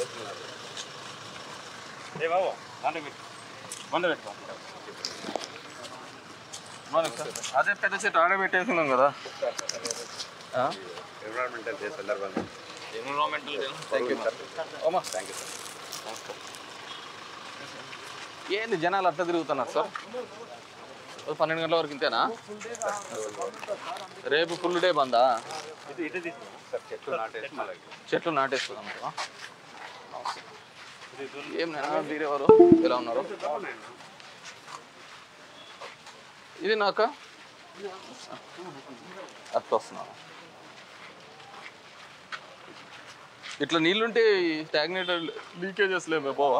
ఏ బాబు బండ పెట్టు బండ పెట్టుకో అదే పెద్ద చెట్టు ఆడ పెట్టేసుకున్నాం కదా ఎన్విరాన్మెంటల్ డే సందర్భంగా ఎన్విరాన్మెంటల్ థ్యాంక్ యూ ఓమా థ్యాంక్ యూ సార్ ఏంది జనాలు అట్లా తిరుగుతున్నారు సార్ ఓ పన్నెండు గంటల వరకు ఇంతేనా రేపు ఫుల్ డే బందా ఇటు ఇటు తీసుకో సార్ చెట్లు నాటేసి మళ్ళీ చెట్లు నాటేస్తున్నాం ఏం నేనా మీరెవరు ఎలా ఉన్నారు ఇది నాక అట్లా వస్తున్నాను ఇట్లా నీళ్ళుంటే స్టాగ్నేటెడ్ లీకేజెస్ లేమే పోవా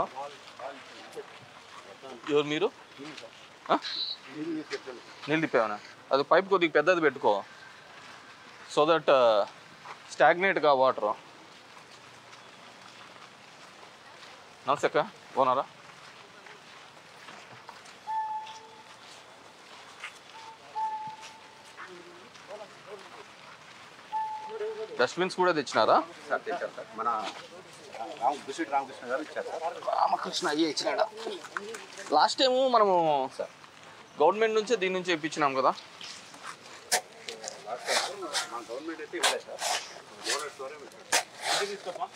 ఎవరు మీరు ఆ? నీళ్ళు తిప్పావనా అది పైప్ కొద్దిగా పెద్దది పెట్టుకో సో దట్ స్టాగ్నేట్గా వాటర్ నమస్తే అక్క బాగున్నారా డస్ట్బిన్స్ కూడా తెచ్చినారా సార్ తెచ్చారు సార్ మన రామ్ బుసిట్ రామకృష్ణ గారు ఇచ్చారు సార్ రామకృష్ణ అయ్యే ఇచ్చినాడా లాస్ట్ టైము మనము గవర్నమెంట్ నుంచే దీని నుంచి ఇప్పించినాం కదా లాస్ట్ టైం మన గవర్నమెంట్ అయితే ఇవ్వలేదు సార్ గవర్నమెంట్ స్టోరే పెట్టారు ఇటు తీసుకోపా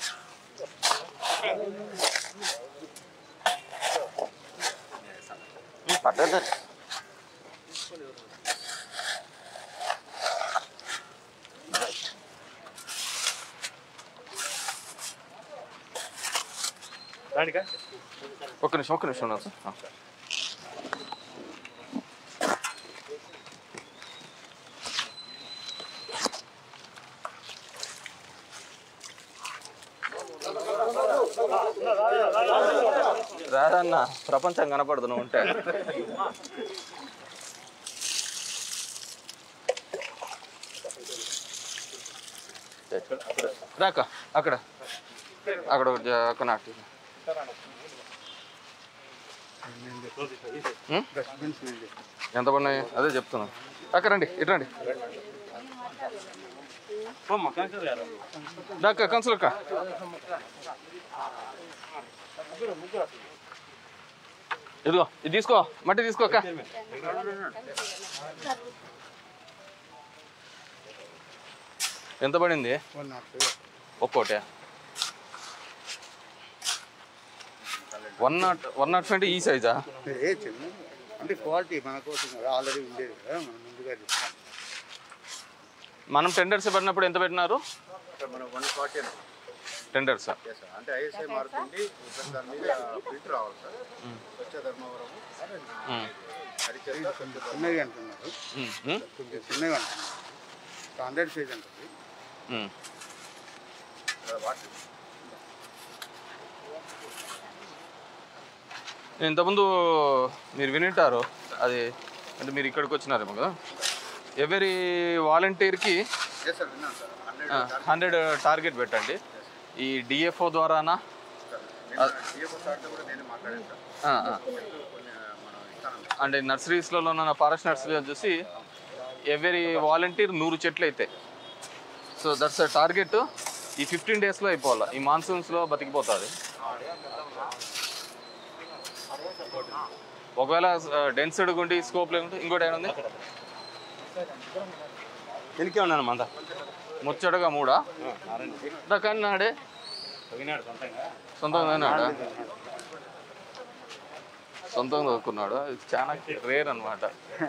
పడ్డది రానికా ఒక్క నిమిషం ఒక్క నిమిషం ఉన్నా సార్ ఆ. రాదన్న ప్రపంచం కనపడదు నువ్వు ఉంటే రాక అక్కడ అక్కడ ఒక జ- ఒక నాటి ఉం? ఎంత పడినాయి అదే చెప్తున్నా అక్కడ రండి ఇటు రండి పోమ్మా కంకర్ గారు దాక్క కన్సులక్క ఇదిగో ఇది తీసుకో మట్టి తీసుకో అక్క ఎంత పడింది ఒక్కోటే one nought one nought five అంటే ఈ సైజా ఏ చిన్న అంటే క్వాలిటీ మన కోసం కదా ఆల్రెడీ ఉండేది కదా మనం ముందుగా చెప్తాం మనం టెండర్స్ పెట్టినప్పుడు ఎంత పెట్టినారు సార్ మనం వన్ ఫార్టీ టెండర్స్ సార్ అంటే ఐఎస్ఐ మారుతుంది ఇప్పుడు దాని మీద ప్రింట్ రావాలి సార్ స్వచ్ఛ ధర్మవరం హరిచంద్ర కొంచెం చిన్నవి అంటున్నారు కొంచెం చిన్నవి అంటున్నారు హండ్రెడ్ సైజ్ అంటుంది వాటర్ ఇంతకుముందు మీరు వినింటారు అది అంటే మీరు ఇక్కడికి వచ్చినారేమో కదా ఎవరి వాలంటీర్కి ఎస్ సార్ విన్నాను సార్ హండ్రెడ్ హండ్రెడ్ టార్గెట్ పెట్టండి ఈ డిఎఫ్ఓ ద్వారానా నేను డిఎఫ్ఓ సార్తో కూడా నేను మాట్లాడాను సార్ ఆ, ఆ. కొన్ని మనం ఇస్తాను అంటే నర్సరీస్లో ఉన్న ఫారెస్ట్ నర్సరీ చూసి ఎవరి వాలంటీర్ నూరు చెట్లు అయితే సో దట్స్ టార్గెట్ ఈ ఫిఫ్టీన్ డేస్లో అయిపోవాలి ఈ మాన్సూన్స్లో బతికిపోతుంది ఒకవేళ డెన్సిడ్ గుండి స్కోప్ లేకుంటే ఇంకోటి ఏమైనా ఉంది వెనకే ఉన్నాను మంద ముచ్చటగా మూడా దా కానీ నాడే తగినాడు సొంతంగా సొంతంగా నాడా సొంతంగా దొరుకున్నాడు ఇది చాలా రేర్ అనమాట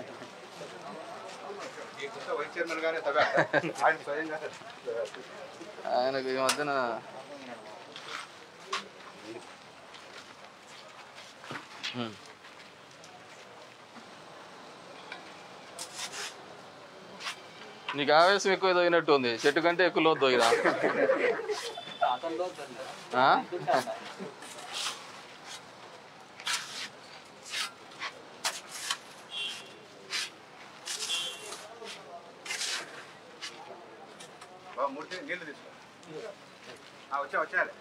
ఈ కొత్త వైస్ చైర్మన్ గానే తవ్వా ఆయన స్వయంగా ఆయనకు ఈ మధ్యన హ్మ్. నీకు ఆవేశం ఎక్కువ తోగినట్టు ఉంది చెట్టు కంటే ఎక్కువ లోతు తోగినా ఆ? బాబు మూర్తి నీళ్ళు తీసుకో ఆ, వచ్చా వచ్చారు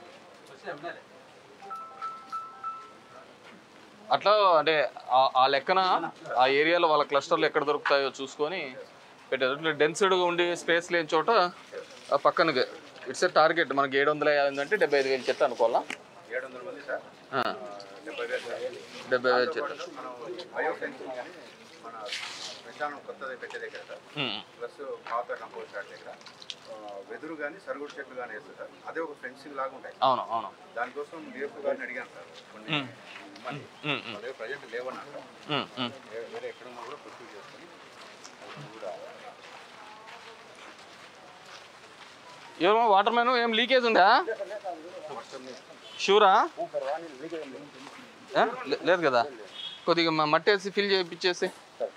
అట్లా అంటే ఆ- ఆ లెక్కన ఆ ఏరియాలో వాళ్ళ క్లస్టర్లు ఎక్కడ దొరుకుతాయో చూసుకొని పెట్టారు ఇట్లా డెన్సిడ్గా ఉండి స్పేస్ లేని చోట ఆ పక్కన ఇట్స్ టార్గెట్ మనకి ఏడు వందల యాభై అంటే డెబ్బై ఐదు వేలు చెట్టు అనుకోవాలా ఏడు వందల మంది సార్ ఆ, ఆ, డెబ్బై వేలు సార్. డెబ్బై వేలు చెట్టు దాంతోపాటు మనం బయో ఫెన్సింగ్ అని మన శ్మశానం కొత్తది పెట్టే దగ్గర సార్ ఉమ్, ప్లస్ పాత కంపోస్ట్ యార్డ్ దగ్గర ఆ, వెదురు కానీ సరుగుడు చెట్లు కానీ వేస్తారు సార్ అదే ఒక ఫెన్సింగ్ లాగా ఉంటాయి అవును అవును దానికోసం డిఎఫ్ గారిని అడిగాను సార్ కొన్ని ఉమ్. ఇమ్మని ఉమ్, ఉమ్, అదే ప్రజెంట్ లేవన్నారు సార్ ఉమ్, ఉమ్. వే- వేరే ఎక్కడున్నా కూడా ప్రొక్యూర్ చేసుకొని అది కూడా ఏమో వాటర్ మ్యాన్ ఏం లీకేజ్ ఉందా షూరా ఆ? లే- లేదు కదా కొద్దిగా మ- మట్టి వేసి ఫిల్ చేయించేసి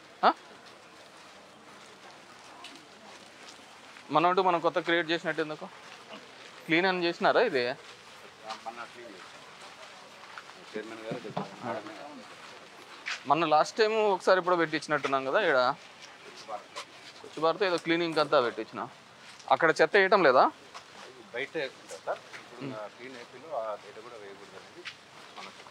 మనోడు మనం కొత్త క్రియేట్ చేసినట్టు ఎందుకు క్లీన్ అని చేసినారా ఇది మన క్లీన్ చైర్మన్ గారు చెప్పారు మేడమే మొన్న లాస్ట్ టైం ఒకసారి ఇప్పుడు పెట్టించినట్టున్నాం కదా ఇక్కడ కొచ్చి భారత ఏదో క్లీనింగ్ అంతా పెట్టించిన అక్కడ చెత్త వేయటం లేదా బయట వేసుకుంటారు సార్ ఇప్పుడు క్లీన్ ఏపీలో ఆ డేట కూడా వేయకూడదు అనేది మనకు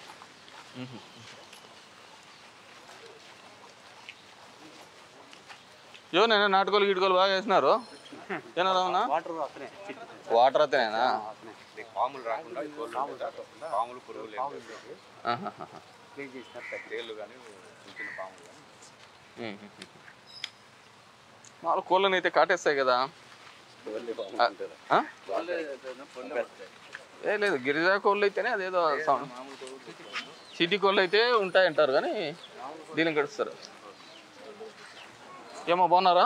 యో నేను నాటుకోలు గిట్టుకోలు బాగా వేసినారు ఏనా రావునా వాటర్ అక్కడే వాటర్ అతనేనా ఈ పాములు రాకుండా ఈ కోళ్ళు ఉంటాయి సార్. పాములు పురుగులు ఏం లేవు. ఆహాహా. క్లీన్ చేసినట్టు తేళ్ళు కానీ చిన్న చిన్న పాములు కానీ ఉమ్. మామూలు కోళ్ళని అయితే కాటేస్తాయి కదా ఆ? ఏ లేదు గిరిజా కోళ్ళు అయితేనే అదేదో సౌండ్ సిటీ కోళ్ళు అయితే ఉంటాయంటారు కానీ దీనికి గడుస్తారు ఏమో బాగున్నారా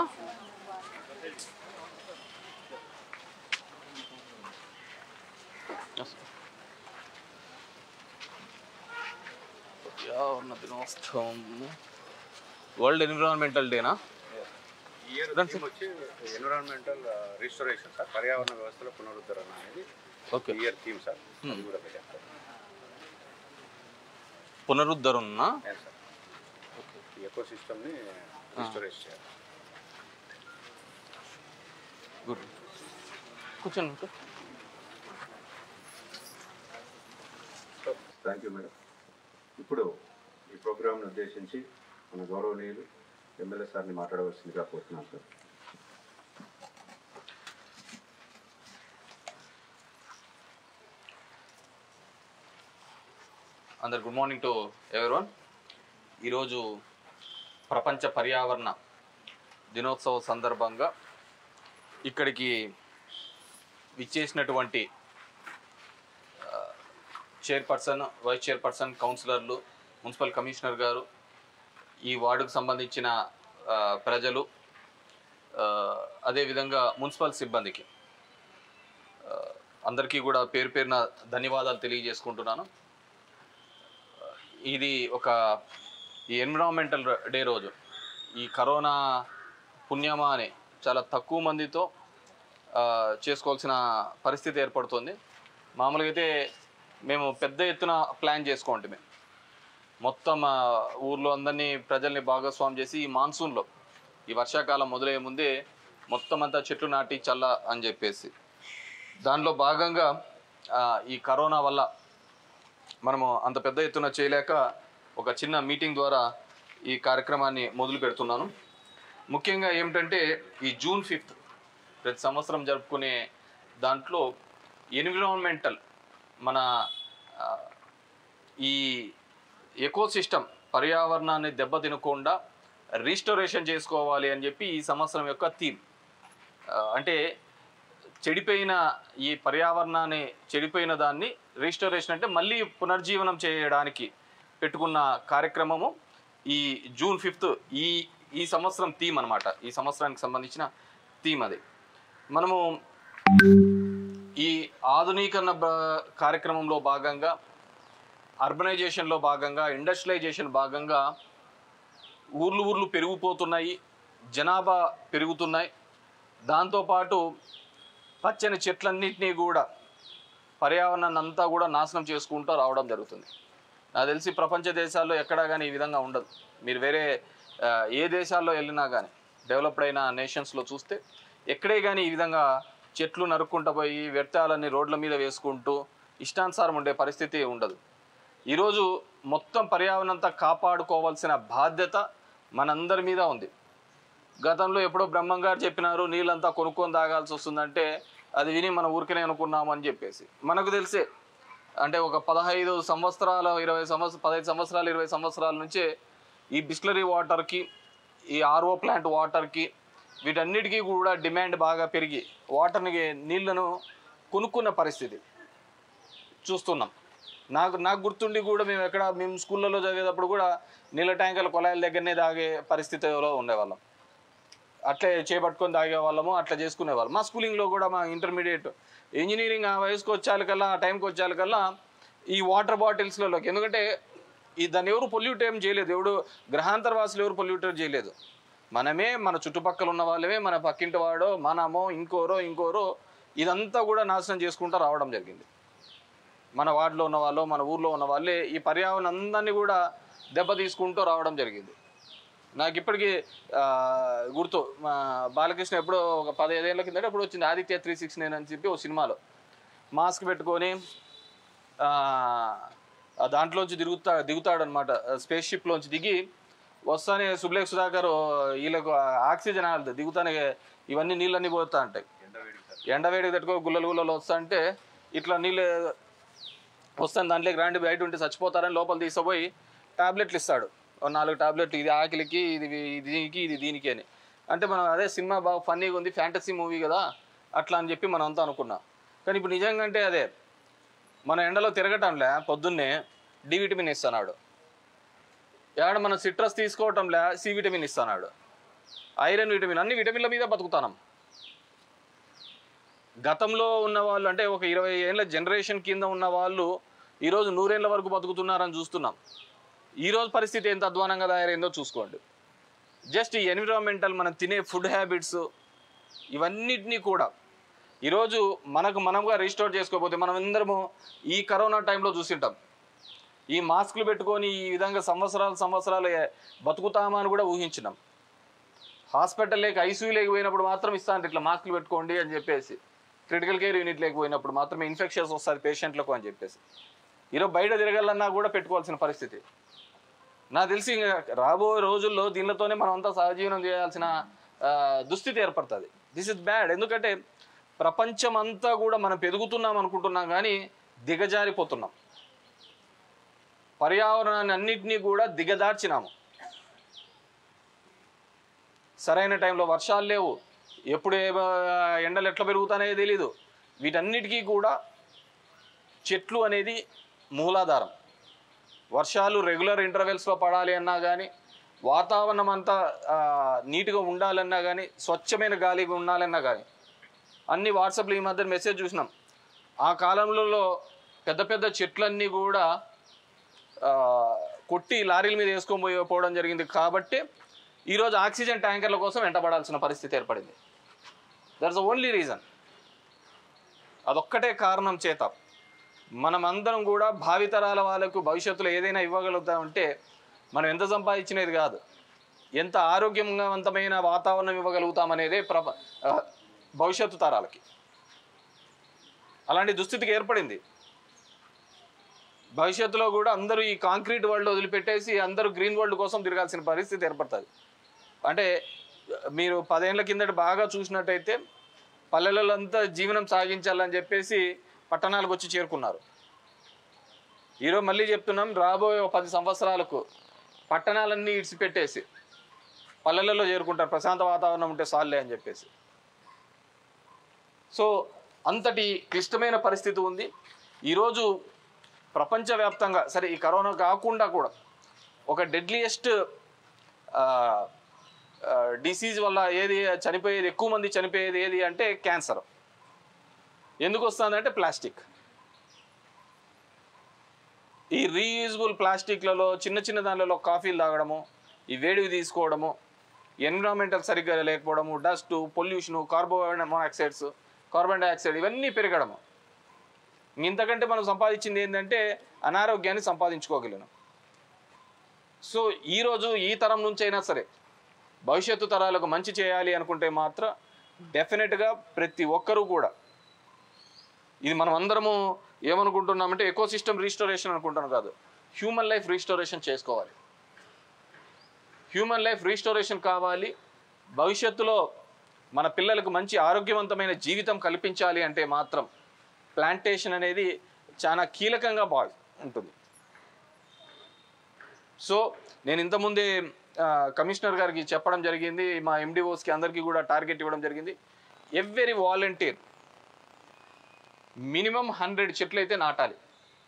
పర్యావరణ దినోత్సవం వరల్డ్ ఎన్విరాన్మెంటల్ డేనా ఈ ఇయర్ థీమ్ వచ్చి ఎన్విరాన్మెంటల్ రిస్టోరేషన్ సార్ పర్యావరణ వ్యవస్థల పునరుద్ధరణ అనేది ఓకే ఈ ఇయర్ థీమ్ సార్ అది కూడా పెట్టారు సార్ పునరుద్ధరణ ఏం సార్ ఈ ఎకో సిస్టమ్ని రిస్టోరేట్ చేయాలి గుడ్ కూర్చోండి కూర్చో. థ్యాంక్ యూ మేడం ఇప్పుడు ఈ ప్రోగ్రామ్ను ఉద్దేశించి మన గౌరవనీయులు ఎమ్మెల్యే సార్ని మాట్లాడవలసిందిగా కోరుతున్నాను సార్ అందరు గుడ్ మార్నింగ్ టు ఎవరివన్ ఈరోజు ప్రపంచ పర్యావరణ దినోత్సవ సందర్భంగా ఇక్కడికి విచ్చేసినటువంటి ఆ, చైర్పర్సన్ వైస్ చైర్పర్సన్ కౌన్సిలర్లు మున్సిపల్ కమిషనర్ గారు ఈ వార్డుకు సంబంధించిన ఆ, ప్రజలు ఆ, అదేవిధంగా మున్సిపల్ సిబ్బందికి ఆ, అందరికీ కూడా పేరు పేరున ధన్యవాదాలు తెలియజేసుకుంటున్నాను ఇది ఒక ఈ ఎన్విరాన్మెంటల్ డే రోజు ఈ కరోనా పుణ్యమా అని చాలా తక్కువ మందితో ఆ, చేసుకోవాల్సిన పరిస్థితి ఏర్పడుతుంది మామూలుగా అయితే మేము పెద్ద ఎత్తున ప్లాన్ చేసుకోండి మేము మొత్తం ఆ, ఊర్లో అందరినీ ప్రజల్ని భాగస్వామ్యం చేసి ఈ మాన్సూన్లో ఈ వర్షాకాలం మొదలయ్యే ముందే మొత్తం అంతా చెట్లు నాటి చల్ల అని చెప్పేసి దానిలో భాగంగా ఆ, ఈ కరోనా వల్ల మనము అంత పెద్ద ఎత్తున చేయలేక ఒక చిన్న మీటింగ్ ద్వారా ఈ కార్యక్రమాన్ని మొదలు పెడుతున్నాను ముఖ్యంగా ఏమిటంటే ఈ జూన్ ఫిఫ్త్ ప్రతి సంవత్సరం జరుపుకునే దాంట్లో ఎన్విరాన్మెంటల్ మన ఆ, ఈ ఎకో సిస్టమ్ పర్యావరణాన్ని దెబ్బతినకుండా రీస్టోరేషన్ చేసుకోవాలి అని చెప్పి ఈ సంవత్సరం యొక్క థీమ్ అంటే చెడిపోయిన ఈ పర్యావరణాన్ని చెడిపోయిన దాన్ని రీస్టోరేషన్ అంటే మళ్ళీ పునర్జీవనం చేయడానికి పెట్టుకున్న కార్యక్రమము ఈ జూన్ ఫిఫ్త్ ఈ ఈ సంవత్సరం థీమ్ అన్నమాట ఈ సంవత్సరానికి సంబంధించిన థీమ్ అది మనము ఈ ఆధునీకరణ బ- కార్యక్రమంలో భాగంగా అర్బనైజేషన్లో భాగంగా ఇండస్ట్రియలైజేషన్ భాగంగా ఊర్లు ఊర్లు పెరిగిపోతున్నాయి జనాభా పెరుగుతున్నాయి దాంతోపాటు పచ్చని చెట్లన్నింటినీ కూడా పర్యావరణాన్ని అంతా కూడా నాశనం చేసుకుంటూ రావడం జరుగుతుంది నాకు తెలిసి ప్రపంచ దేశాల్లో ఎక్కడా కానీ ఈ విధంగా ఉండదు మీరు వేరే ఆ, ఏ దేశాల్లో వెళ్ళినా కానీ డెవలప్డ్ అయిన నేషన్స్లో చూస్తే ఎక్కడే కానీ ఈ విధంగా చెట్లు నరుక్కుంటూ పోయి వ్యర్థాలన్నీ రోడ్ల మీద వేసుకుంటూ ఇష్టానుసారం ఉండే పరిస్థితి ఉండదు ఈరోజు మొత్తం పర్యావరణం అంతా కాపాడుకోవాల్సిన బాధ్యత మనందరి మీద ఉంది గతంలో ఎప్పుడో బ్రహ్మం గారు చెప్పినారు నీళ్ళంతా కొనుక్కొని తాగాల్సి వస్తుందంటే అది విని మన ఊరికనే అనుకున్నాము అని చెప్పేసి మనకు తెలిసే అంటే ఒక పదహైదు సంవత్సరాల ఇరవై సంవత్సరం పదహైదు సంవత్సరాలు ఇరవై సంవత్సరాల నుంచే ఈ బిస్లరీ వాటర్కి ఈ ఆర్ఓ ప్లాంట్ వాటర్కి వీటన్నిటికీ కూడా డిమాండ్ బాగా పెరిగి వాటర్ని నీళ్లను కొనుక్కున్న పరిస్థితి చూస్తున్నాం నాకు నాకు గుర్తుండి కూడా మేము ఎక్కడ మేము స్కూళ్ళలో చదివేటప్పుడు కూడా నీళ్ళ ట్యాంకర్ల కొలాయిల దగ్గరనే తాగే పరిస్థితిలో ఉండేవాళ్ళం అట్లే చేపట్టుకొని తాగే వాళ్ళము అట్లా చేసుకునే వాళ్ళం మా స్కూలింగ్లో కూడా మా ఇంటర్మీడియట్ ఇంజనీరింగ్ ఆ వయసుకు వచ్చాకల్లా ఆ టైంకి వచ్చాకల్లా ఈ వాటర్ బాటిల్స్లలోకి ఎందుకంటే ఈ దాన్ని ఎవరు పొల్యూట్ ఏం చేయలేదు ఎవడు గ్రహాంతర వాసులు ఎవరు పొల్యూట్ చేయలేదు మనమే మన చుట్టుపక్కల ఉన్న వాళ్ళమే మన పక్కింటి వాడో మనమో ఇంకోరో ఇంకోరో ఇదంతా కూడా నాశనం చేసుకుంటూ రావడం జరిగింది మన వార్డులో ఉన్న వాళ్ళు మన ఊర్లో ఉన్న వాళ్ళే ఈ పర్యావరణం అందరినీ కూడా దెబ్బ తీసుకుంటూ రావడం జరిగింది నాకు ఇప్పటికీ ఆ, గుర్తు మా బాలకృష్ణ ఎప్పుడో ఒక పదిహేదేళ్ళ కిందట ఎప్పుడు వచ్చింది ఆదిత్య త్రీ సిక్స్ నైన్ అని చెప్పి ఓ సినిమాలో మాస్క్ పెట్టుకొని ఆ, ఆ దాంట్లోంచి దిగుతా దిగుతాడనమాట స్పేస్ షిప్లోంచి దిగి వస్తానే సుబ్లేఖ్ సుధాకర్ వీళ్ళకు ఆక్సిజన్ ఆడదు దిగుతానే ఇవన్నీ నీళ్ళన్నీ పోతా ఉంటాయి ఎండవేడికి తట్టుకో గుల్లలు గుల్లలు వస్తా అంటే ఇట్లా నీళ్ళు వస్తాను దాంట్లోకి రాండి బయట ఉంటే చచ్చిపోతారని లోపల తీసుకుపోయి టాబ్లెట్లు ఇస్తాడు ఓ నాలుగు టాబ్లెట్లు ఇది ఆకలికి ఇది ఇది దీనికి ఇది దీనికి అని అంటే మనం అదే సినిమా బాగా ఫన్నీగా ఉంది ఫ్యాంటసీ మూవీ కదా అట్లా అని చెప్పి మనం అంతా అనుకున్నాం కానీ ఇప్పుడు నిజంగా అంటే అదే మన ఎండలో తిరగటంలే పొద్దున్నే డి విటమిన్ ఇస్తున్నాడు ఏడ మనం సిట్రస్ తీసుకోవటంలే సి విటమిన్ ఇస్తున్నాడు ఐరన్ విటమిన్ అన్ని విటమిన్ల మీద బతుకుతాం గతంలో ఉన్న వాళ్ళు అంటే ఒక ఇరవై ఏళ్ళ జనరేషన్ కింద ఉన్న వాళ్ళు ఈరోజు నూరేళ్ల వరకు బతుకుతున్నారని చూస్తున్నాం ఈరోజు పరిస్థితి ఎంత అధ్వానంగా తయారైందో చూసుకోండి జస్ట్ ఈ ఎన్విరాన్మెంటల్ మనం తినే ఫుడ్ హ్యాబిట్స్ ఇవన్నిటినీ కూడా ఈరోజు మనకు మనముగా రిస్టోర్ చేసుకోకపోతే మనం అందరము ఈ కరోనా టైంలో చూసింటాం ఈ మాస్కులు పెట్టుకొని ఈ విధంగా సంవత్సరాలు సంవత్సరాలు ఏ- బతుకుతామా అని కూడా ఊహించినాం హాస్పిటల్ లేక ఐసీయూ లేకపోయినప్పుడు మాత్రం ఇస్తాను ఇట్లా మాస్కులు పెట్టుకోండి అని చెప్పేసి క్రిటికల్ కేర్ యూనిట్ లేకపోయినప్పుడు మాత్రమే ఇన్ఫెక్షన్స్ వస్తుంది పేషెంట్లకు అని చెప్పేసి ఈరోజు బయట తిరగాలన్నా కూడా పెట్టుకోవాల్సిన పరిస్థితి నాకు తెలిసి ఇంకా రాబోయే రోజుల్లో దీనితోనే మనం అంతా సహజీవనం చేయాల్సిన ఆ, దుస్థితి ఏర్పడుతుంది దిస్ ఇస్ బ్యాడ్ ఎందుకంటే ప్రపంచం అంతా కూడా మనం పెరుగుతున్నాం అనుకుంటున్నాం కానీ దిగజారిపోతున్నాం పర్యావరణాన్ని అన్నింటినీ కూడా దిగదార్చినాము సరైన టైంలో వర్షాలు లేవు ఎప్పుడు ఏ ఆ, ఎండలు ఎట్లా పెరుగుతాయో తెలీదు వీటన్నిటికీ కూడా చెట్లు అనేది మూలాధారం వర్షాలు రెగ్యులర్ ఇంటర్వెల్స్లో పడాలి అన్నా కానీ వాతావరణం అంతా ఆ, నీట్గా ఉండాలన్నా కానీ స్వచ్ఛమైన గాలిగా ఉండాలన్నా కానీ అన్ని వాట్సాప్లో ఈ మధ్య మెసేజ్ చూసినాం ఆ కాలంలో పెద్ద పెద్ద చెట్లన్నీ కూడా ఆ, కొట్టి లారీల మీద వేసుకొని పోయి పోవడం జరిగింది కాబట్టి ఈరోజు ఆక్సిజన్ ట్యాంకర్ల కోసం వెంటబడాల్సిన పరిస్థితి ఏర్పడింది దట్స్ ఓన్లీ రీజన్ అదొక్కటే కారణం చేత మనమందరం కూడా భావితరాల వాళ్ళకు భవిష్యత్తులో ఏదైనా ఇవ్వగలుగుతామంటే మనం ఎంత సంపాదించినది కాదు ఎంత ఆరోగ్యవంతమైన వాతావరణం ఇవ్వగలుగుతామనేదే ప్రప ఆ, భవిష్యత్తు తరాలకి అలాంటి దుస్థితికి ఏర్పడింది భవిష్యత్తులో కూడా అందరూ ఈ కాంక్రీట్ వరల్డ్ వదిలిపెట్టేసి అందరూ గ్రీన్ వరల్డ్ కోసం తిరగాల్సిన పరిస్థితి ఏర్పడుతుంది అంటే మీరు పదేళ్ల కిందట బాగా చూసినట్టయితే పల్లెలలో అంతా జీవనం సాగించాలని చెప్పేసి పట్టణాలకు వచ్చి చేరుకున్నారు ఈరోజు మళ్ళీ చెప్తున్నాం రాబోయే ఒక పది సంవత్సరాలకు పట్టణాలన్నీ ఇడిచిపెట్టేసి పల్లెలలో చేరుకుంటారు ప్రశాంత వాతావరణం ఉంటే సాల్లే అని చెప్పేసి సో అంతటి క్లిష్టమైన పరిస్థితి ఉంది ఈరోజు ప్రపంచవ్యాప్తంగా సరే ఈ కరోనా కాకుండా కూడా ఒక డెడ్లియెస్ట్ డిసీజ్ వల్ల ఏది చనిపోయేది ఎక్కువ మంది చనిపోయేది ఏది అంటే క్యాన్సర్ ఎందుకు వస్తుందంటే ప్లాస్టిక్ ఈ రీయూజబుల్ ప్లాస్టిక్లలో చిన్న చిన్న దానిలలో కాఫీలు తాగడము ఈ వేడివి తీసుకోవడము ఎన్విరాన్మెంటల్ సరిగ్గా లేకపోవడము dust pollution carbon monoxides carbon dioxide ఇవన్నీ పెరగడము ఇంతకంటే మనం సంపాదించింది ఏంటంటే అనారోగ్యాన్ని సంపాదించుకోగలను సో ఈరోజు ఈ తరం నుంచి అయినా సరే భవిష్యత్తు తరాలకు మంచి చేయాలి అనుకుంటే మాత్రం డెఫినెట్గా ప్రతి ఒక్కరూ కూడా ఇది మనం అందరము ఏమనుకుంటున్నామంటే ఎకో సిస్టమ్ రీస్టోరేషన్ అనుకుంటాను కాదు హ్యూమన్ లైఫ్ రీస్టోరేషన్ చేసుకోవాలి హ్యూమన్ లైఫ్ రీస్టోరేషన్ కావాలి భవిష్యత్తులో మన పిల్లలకు మంచి ఆరోగ్యవంతమైన జీవితం కల్పించాలి అంటే మాత్రం ప్లాంటేషన్ అనేది చాలా కీలకంగా బా ఉంటుంది సో నేను ఇంతకుముందే ఆ, కమిషనర్ గారికి చెప్పడం జరిగింది మా ఎండిఓస్కి అందరికీ కూడా టార్గెట్ ఇవ్వడం జరిగింది ఎవ్రీ వాలంటీర్ మినిమం హండ్రెడ్ చెట్లు అయితే నాటాలి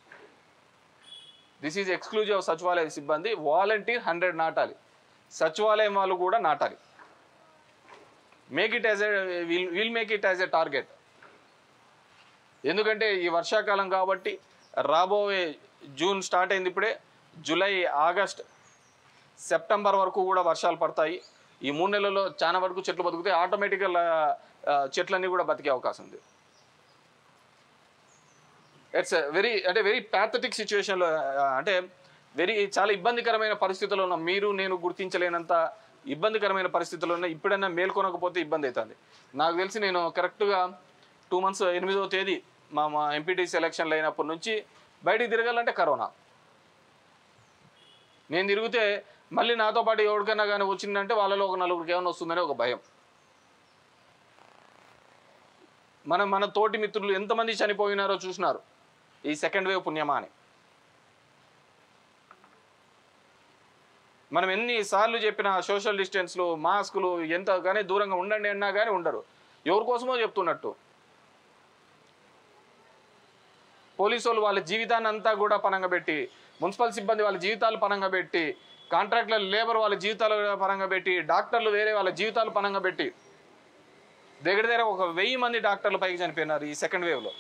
దిస్ ఈజ్ ఎక్స్క్లూజివ్ సచివాలయ సిబ్బంది వాలంటీర్ హండ్రెడ్ నాటాలి సచివాలయం వాళ్ళు కూడా నాటాలి make it as a will will make it as a target ఎందుకంటే ఈ వర్షాకాలం కాబట్టి రాబోయే జూన్ స్టార్ట్ అయింది ఇప్పుడే జూలై ఆగస్ట్ సెప్టెంబర్ వరకు కూడా వర్షాలు పడతాయి ఈ మూడు నెలల్లో చాలా వరకు చెట్లు బతుకుతాయి ఆటోమేటిక్గా చెట్లన్నీ కూడా బతికే అవకాశం ఉంది ఇట్స్ వెరీ అంటే వెరీ ప్యాథటిక్ సిచ్యువేషన్లో అంటే వెరీ చాలా ఇబ్బందికరమైన పరిస్థితుల్లో ఉన్న మీరు నేను గుర్తించలేనంత ఇబ్బందికరమైన పరిస్థితుల్లో ఉన్న ఇప్పుడైనా మేల్కొనకపోతే ఇబ్బంది అవుతుంది నాకు తెలిసి నేను కరెక్ట్గా టూ మంత్స్ ఎనిమిదవ తేదీ మా మా ఎంపీటీసీ ఎలక్షన్లు అయినప్పటి నుంచి బయటికి తిరగాలంటే కరోనా నేను తిరిగితే మళ్ళీ నాతో పాటు ఎవరికైనా కానీ వచ్చిందంటే వాళ్ళలో ఒక నలుగురికి ఏమైనా వస్తుందనే ఒక భయం మన మన తోటి మిత్రులు ఎంతమంది చనిపోయినారో చూసినారు ఈ సెకండ్ వేవ్ పుణ్యమా అని మనం ఎన్నిసార్లు చెప్పిన సోషల్ డిస్టెన్స్లు మాస్కులు ఎంత కానీ దూరంగా ఉండండి అన్నా కానీ ఉండరు ఎవరి కోసమో చెప్తున్నట్టు పోలీసు వాళ్ళు వాళ్ళ జీవితాన్ని అంతా కూడా పనంగా పెట్టి మున్సిపల్ సిబ్బంది వాళ్ళ జీవితాలు పనంగా పెట్టి కాంట్రాక్టుల లేబర్ వాళ్ళ జీవితాలు పనంగా పెట్టి డాక్టర్లు వేరే వాళ్ళ జీవితాలు పనంగా పెట్టి దగ్గర దగ్గర ఒక వెయ్యి మంది డాక్టర్లు పైకి చనిపోయినారు ఈ సెకండ్ వేవ్లో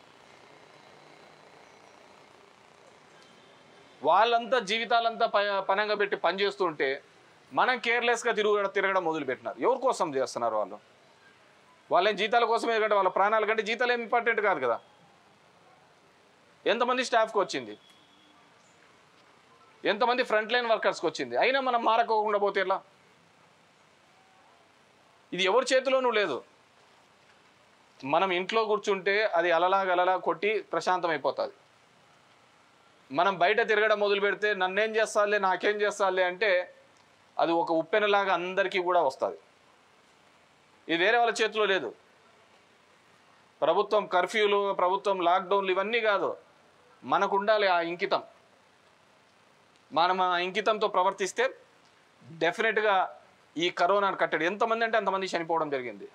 వాళ్ళంతా జీవితాలంతా ప- పనంగా పెట్టి పనిచేస్తుంటే మనం కేర్లెస్గా తిరుగు తిరగడం మొదలుపెట్టినారు ఎవరి కోసం చేస్తున్నారు వాళ్ళు వాళ్ళ జీతాల కోసమే కంటే వాళ్ళ ప్రాణాల కంటే జీతాలు ఏం ఇంపార్టెంట్ కాదు కదా ఎంతమంది స్టాఫ్కి వచ్చింది ఎంతమంది ఫ్రంట్ లైన్ వర్కర్స్కి వచ్చింది అయినా మనం మారకోకుండా పోతే ఎలా ఇది ఎవరి చేతిలోనూ లేదు మనం ఇంట్లో కూర్చుంటే అది అలలా గలలా కొట్టి ప్రశాంతం అయిపోతుంది మనం బయట తిరగడం మొదలు పెడితే నన్నేం చేస్తాలే నాకేం చేస్తాలే అంటే అది ఒక ఉప్పెనలాగా అందరికీ కూడా వస్తుంది ఇది వేరే వాళ్ళ చేతిలో లేదు ప్రభుత్వం కర్ఫ్యూలు ప్రభుత్వం లాక్డౌన్లు ఇవన్నీ కాదు మనకు ఉండాలి ఆ ఇంకితం మనం ఆ ఇంకితంతో ప్రవర్తిస్తే డెఫినెట్గా ఈ కరోనాను కట్టడి ఎంతమంది అంటే అంతమంది చనిపోవడం జరిగింది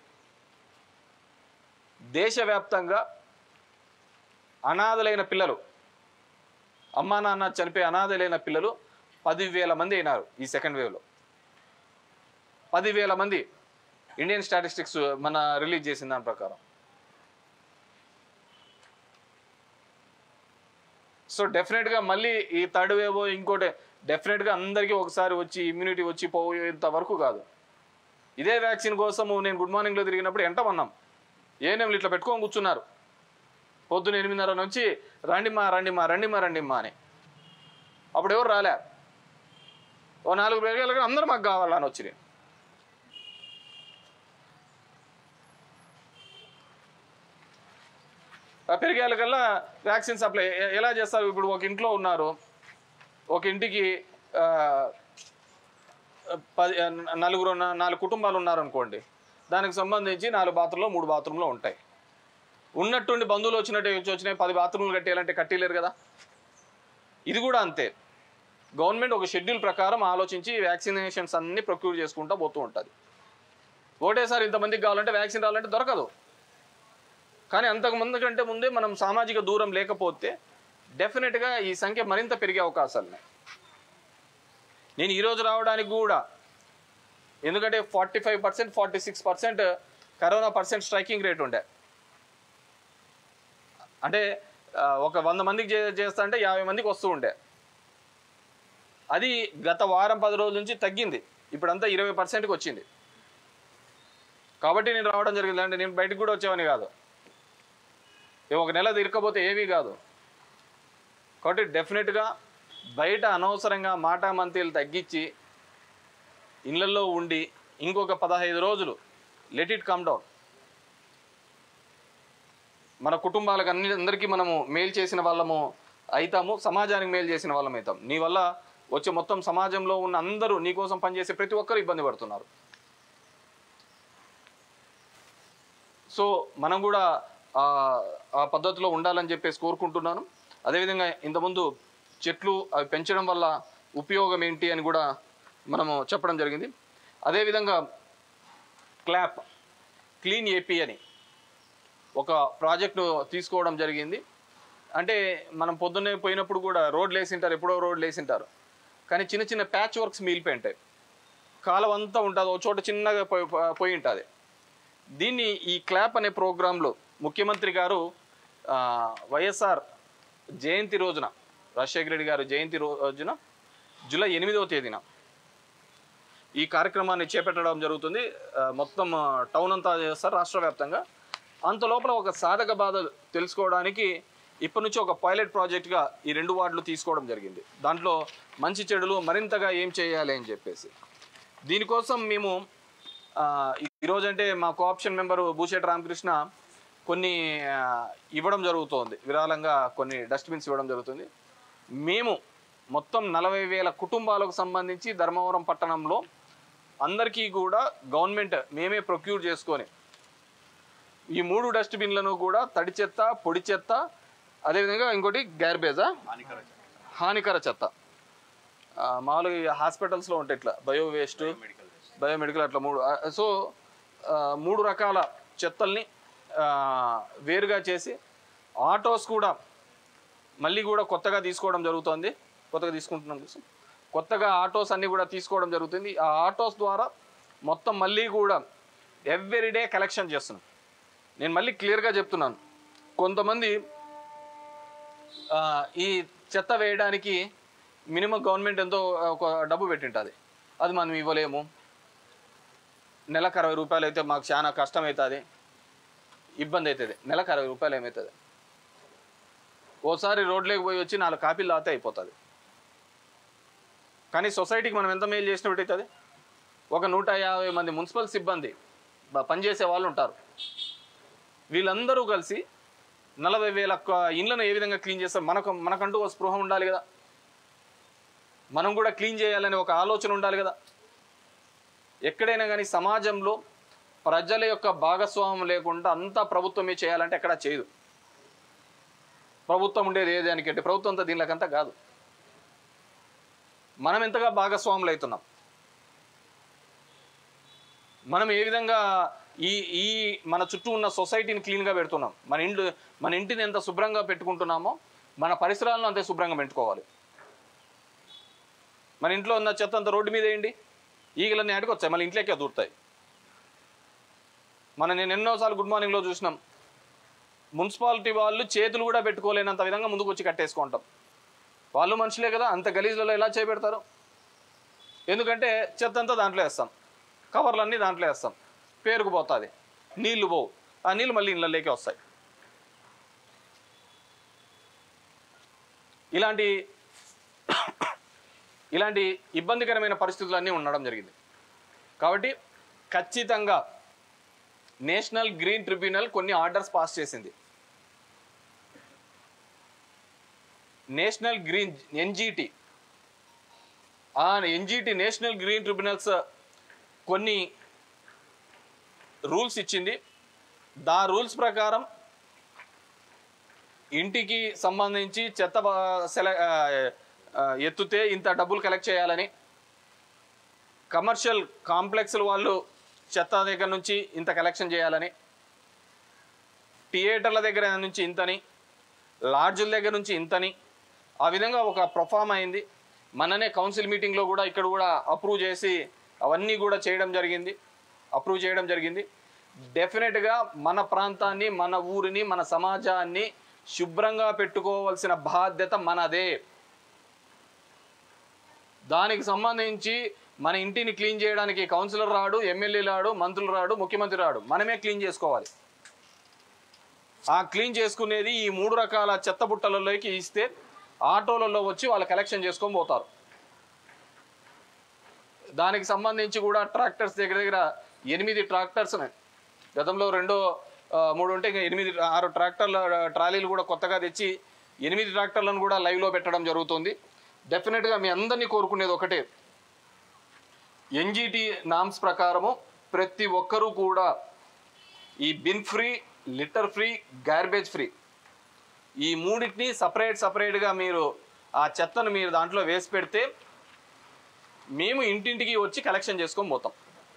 దేశవ్యాప్తంగా అనాథలైన పిల్లలు అమ్మా నాన్న చనిపోయి అనాథలైన పిల్లలు పదివేల మంది అయినారు ఈ సెకండ్ వేవ్లో పదివేల మంది ఇండియన్ స్టాటిస్టిక్స్ మన రిలీజ్ చేసిన దాని ప్రకారం సో డెఫినెట్గా మళ్ళీ ఈ థర్డ్ వేవ్ ఇంకోటి డెఫినెట్గా అందరికీ ఒకసారి వచ్చి ఇమ్యూనిటీ వచ్చి పోయేంత వరకు కాదు ఇదే వ్యాక్సిన్ కోసము నేను గుడ్ మార్నింగ్లో తిరిగినప్పుడు ఎంటమన్నాం ఏనేమిలు ఇట్లా పెట్టుకొని కూర్చున్నారు పొద్దున ఎనిమిదిన్నర నుంచి రండిమ్మా రండిమ్మా రండిమ్మా రండిమ్మా అని అప్పుడు ఎవరు రాలే ఓ నాలుగు వేల అందరూ మాకు కావాలని వచ్చినాయి ఆ పెరిగేళ్ళ కల్లా వ్యాక్సిన్ సప్లై ఎ- ఎలా చేస్తారు ఇప్పుడు ఒక ఇంట్లో ఉన్నారు ఒక ఇంటికి ఆ, పది నలుగురు ఉన్న- నాలుగు కుటుంబాలు ఉన్నారనుకోండి దానికి సంబంధించి నాలుగు బాత్రూంలో మూడు బాత్రూంలో ఉంటాయి ఉన్నట్టుండి బంధువులు వచ్చినట్టు వచ్చి వచ్చినాయి పది బాత్రూమ్లు కట్టేయాలంటే కట్టలేరు కదా ఇది కూడా అంతే గవర్నమెంట్ ఒక షెడ్యూల్ ప్రకారం ఆలోచించి వ్యాక్సినేషన్స్ అన్ని ప్రొక్యూర్ చేసుకుంటూ పోతూ ఉంటుంది ఒకటేసారి ఇంతమందికి కావాలంటే వ్యాక్సిన్ రావాలంటే దొరకదు కానీ అంతకు ముందు కంటే ముందే మనం సామాజిక దూరం లేకపోతే డెఫినెట్గా ఈ సంఖ్య మరింత పెరిగే అవకాశాలు ఉన్నాయి నేను ఈరోజు రావడానికి కూడా ఎందుకంటే forty five percent forty six percent corona percent striking rate ఉండే అంటే ఆ, ఒక వంద మందికి చే- చేస్తా అంటే యాభై మందికి వస్తూ ఉండే అది గత వారం పది రోజుల నుంచి తగ్గింది ఇప్పుడంతా ఇరవై పర్సెంట్కి వచ్చింది కాబట్టి నేను రావడం జరిగింది అంటే నేను బయటకు కూడా వచ్చేవాని కాదు ఏ ఒక నెల తిరగకపోతే ఏమీ కాదు కాబట్టి డెఫినెట్గా బయట అనవసరంగా మాటామంతీలు తగ్గించి ఇళ్ళల్లో ఉండి ఇంకొక పదహైదు రోజులు లెట్ ఇట్ కమ్ డౌన్ మన కుటుంబాలకు అన్ని అందరికీ మనము మేలు చేసిన వాళ్ళము అవుతాము సమాజానికి మేలు చేసిన వాళ్ళం అవుతాం నీ వల్ల వచ్చే మొత్తం సమాజంలో ఉన్న అందరూ నీ కోసం పనిచేసే ప్రతి ఒక్కరు ఇబ్బంది పడుతున్నారు సో మనం కూడా ఆ ఆ పద్ధతిలో ఉండాలని చెప్పేసి కోరుకుంటున్నాను అదేవిధంగా ఇంతకుముందు చెట్లు అవి పెంచడం వల్ల ఉపయోగం ఏంటి అని కూడా మనము చెప్పడం జరిగింది అదేవిధంగా క్లాప్ క్లీన్ ఏపీ అని ఒక ప్రాజెక్టు తీసుకోవడం జరిగింది అంటే మనం పొద్దున్నే పోయినప్పుడు కూడా రోడ్లు వేసింటారు ఎప్పుడో రోడ్లు వేసింటారు కానీ చిన్న చిన్న ప్యాచ్ వర్క్స్ మిగిలిపోయి ఉంటాయి కాలం అంతా ఉంటుంది ఒక చోట చిన్నగా పోయి పోయి ఉంటుంది దీన్ని ఈ క్లాప్ అనే ప్రోగ్రాంలో ముఖ్యమంత్రి గారు ఆ, వైఎస్ఆర్ జయంతి రోజున రాజశేఖర రెడ్డి గారు జయంతి రోజున జూలై ఎనిమిదవ తేదీన ఈ కార్యక్రమాన్ని చేపట్టడం జరుగుతుంది ఆ, మొత్తం ఆ, టౌన్ అంతా చేస్తారు రాష్ట్ర వ్యాప్తంగా అంత లోపల ఒక సాధక బాధ తెలుసుకోవడానికి ఇప్పటి నుంచి ఒక పైలట్ ప్రాజెక్ట్గా ఈ రెండు వార్డులు తీసుకోవడం జరిగింది దాంట్లో మంచి చెడులు మరింతగా ఏం చేయాలి అని చెప్పేసి దీనికోసం మేము ఆ, ఈరోజు అంటే మా కోఆప్షన్ మెంబరు భూషేట్ రామకృష్ణ కొన్ని ఆ, ఇవ్వడం జరుగుతోంది విరాళంగా కొన్ని డస్ట్బిన్స్ ఇవ్వడం జరుగుతుంది మేము మొత్తం నలభై వేల కుటుంబాలకు సంబంధించి ధర్మవరం పట్టణంలో అందరికీ కూడా గవర్నమెంట్ మేమే ప్రొక్యూర్ చేసుకొని ఈ మూడు డస్ట్బిన్లను కూడా తడి చెత్త పొడి చెత్త అదేవిధంగా ఇంకోటి గ్యార్బేజా హానికర చెత్త ఆ, మామూలుగా ఈ హాస్పిటల్స్లో ఉంటాయి ఇట్లా బయో వేస్ట్ బయోమెడికల్ అట్లా మూడు ఆ, సో ఆ, మూడు రకాల చెత్తల్ని ఆ, వేరుగా చేసి ఆటోస్ కూడా మళ్ళీ కూడా కొత్తగా తీసుకోవడం జరుగుతుంది కొత్తగా తీసుకుంటున్నాం కోసం కొత్తగా ఆటోస్ అన్నీ కూడా తీసుకోవడం జరుగుతుంది ఆ ఆటోస్ ద్వారా మొత్తం మళ్ళీ కూడా ఎవ్రీడే కలెక్షన్ చేస్తున్నాం నేను మళ్ళీ క్లియర్గా చెప్తున్నాను కొంతమంది ఆ, ఈ చెత్త వేయడానికి మినిమం గవర్నమెంట్ ఎంతో ఒక డబ్బు పెట్టింటుంది అది మనం ఇవ్వలేము నెలకు అరవై రూపాయలు అయితే మాకు చాలా కష్టం అవుతుంది ఇబ్బంది అవుతుంది నెలకు అరవై రూపాయలు ఏమవుతుంది ఓసారి రోడ్లోకి పోయి వచ్చి నాలుగు కాపీలు లాతే అయిపోతుంది కానీ సొసైటీకి మనం ఎంత మేలు చేసినట్టు అవుతుంది ఒక నూట యాభై మంది మున్సిపల్ సిబ్బంది బ- పనిచేసే వాళ్ళు ఉంటారు వీళ్ళందరూ కలిసి నలభై వేల క- ఇండ్లను ఏ విధంగా క్లీన్ చేస్తారు మనకు మనకంటూ ఒక స్పృహ ఉండాలి కదా మనం కూడా క్లీన్ చేయాలనే ఒక ఆలోచన ఉండాలి కదా ఎక్కడైనా కానీ సమాజంలో ప్రజల యొక్క భాగస్వామ్యం లేకుండా అంతా ప్రభుత్వమే చేయాలంటే ఎక్కడా చేయదు ప్రభుత్వం ఉండేది ఏ దానికంటే ప్రభుత్వం అంతా దీనికంతా కాదు మనం ఎంతగా భాగస్వాములు అవుతున్నాం మనం ఏ విధంగా ఈ ఈ మన చుట్టూ ఉన్న సొసైటీని క్లీన్గా పెడుతున్నాం మన ఇంటి మన ఇంటిని ఎంత శుభ్రంగా పెట్టుకుంటున్నామో మన పరిసరాలను అంతే శుభ్రంగా పెట్టుకోవాలి మన ఇంట్లో ఉన్న చెత్త అంతా రోడ్డు మీద వేయండి ఈగలన్నీ ఆడికి వచ్చాయి మళ్ళీ ఇంట్లోకే దూరుతాయి మన నేను ఎన్నోసార్లు గుడ్ మార్నింగ్లో చూసినాం మున్సిపాలిటీ వాళ్ళు చేతులు కూడా పెట్టుకోలేనంత విధంగా ముందుకు వచ్చి కట్టేసుకుంటాం వాళ్ళు మనుషులే కదా అంత గలీజ్లలో ఎలా చేపెడతారు ఎందుకంటే చెత్త అంతా దాంట్లో వేస్తాం కవర్లన్నీ దాంట్లో వేస్తాం పేరుకుపోతుంది నీళ్లు పోవు ఆ నీళ్ళు మళ్ళీ ఇళ్ళలోకి వస్తాయి ఇలాంటి ఇలాంటి ఇబ్బందికరమైన పరిస్థితులన్నీ ఉండడం జరిగింది కాబట్టి ఖచ్చితంగా నేషనల్ గ్రీన్ ట్రిబ్యునల్ కొన్ని ఆర్డర్స్ పాస్ చేసింది నేషనల్ గ్రీన్ ఎన్జిటి ఆ ఎన్జిటి నేషనల్ గ్రీన్ ట్రిబ్యునల్స్ కొన్ని రూల్స్ ఇచ్చింది దా రూల్స్ ప్రకారం ఇంటికి సంబంధించి చెత్త బ- సెల ఆ, ఆ, ఎత్తుతే ఇంత డబ్బులు కలెక్ట్ చేయాలని కమర్షియల్ కాంప్లెక్స్ల వాళ్ళు చెత్త దగ్గర నుంచి ఇంత కలెక్షన్ చేయాలని థియేటర్ల దగ్గర నుంచి ఇంతని లాడ్జుల దగ్గర నుంచి ఇంతని ఆ విధంగా ఒక ప్రొఫామ్ అయింది మననే కౌన్సిల్ మీటింగ్లో కూడా ఇక్కడ కూడా అప్రూవ్ చేసి అవన్నీ కూడా చేయడం జరిగింది అప్రూవ్ చేయడం జరిగింది డెఫినెట్గా మన ప్రాంతాన్ని మన ఊరిని మన సమాజాన్ని శుభ్రంగా పెట్టుకోవాల్సిన బాధ్యత మనదే దానికి సంబంధించి మన ఇంటిని క్లీన్ చేయడానికి కౌన్సిలర్ రాడు ఎమ్మెల్యే రాడు మంత్రులు రాడు ముఖ్యమంత్రి రాడు మనమే క్లీన్ చేసుకోవాలి ఆ క్లీన్ చేసుకునేది ఈ మూడు రకాల చెత్త బుట్టలలోకి ఇస్తే ఆటోలలో వచ్చి వాళ్ళు కలెక్షన్ చేసుకొని పోతారు దానికి సంబంధించి కూడా ట్రాక్టర్స్ దగ్గర దగ్గర ఎనిమిది ట్రాక్టర్స్ ఉన్నాయి గతంలో రెండో ఆ, మూడు ఉంటే ఇంకా ఎనిమిది ఆరు ట్రాక్టర్ల ట్రాలీలు కూడా కొత్తగా తెచ్చి ఎనిమిది ట్రాక్టర్లను కూడా లైవ్లో పెట్టడం జరుగుతుంది డెఫినెట్గా మీ అందరినీ కోరుకునేది ఒకటే ఎన్జిటి నామ్స్ ప్రకారము ప్రతి ఒక్కరూ కూడా ఈ bin free litter free garbage free ఈ మూడింటిని సపరేట్ సపరేట్గా మీరు ఆ చెత్తను మీరు దాంట్లో వేసి పెడితే మేము ఇంటింటికి వచ్చి కలెక్షన్ చేసుకొని పోతాం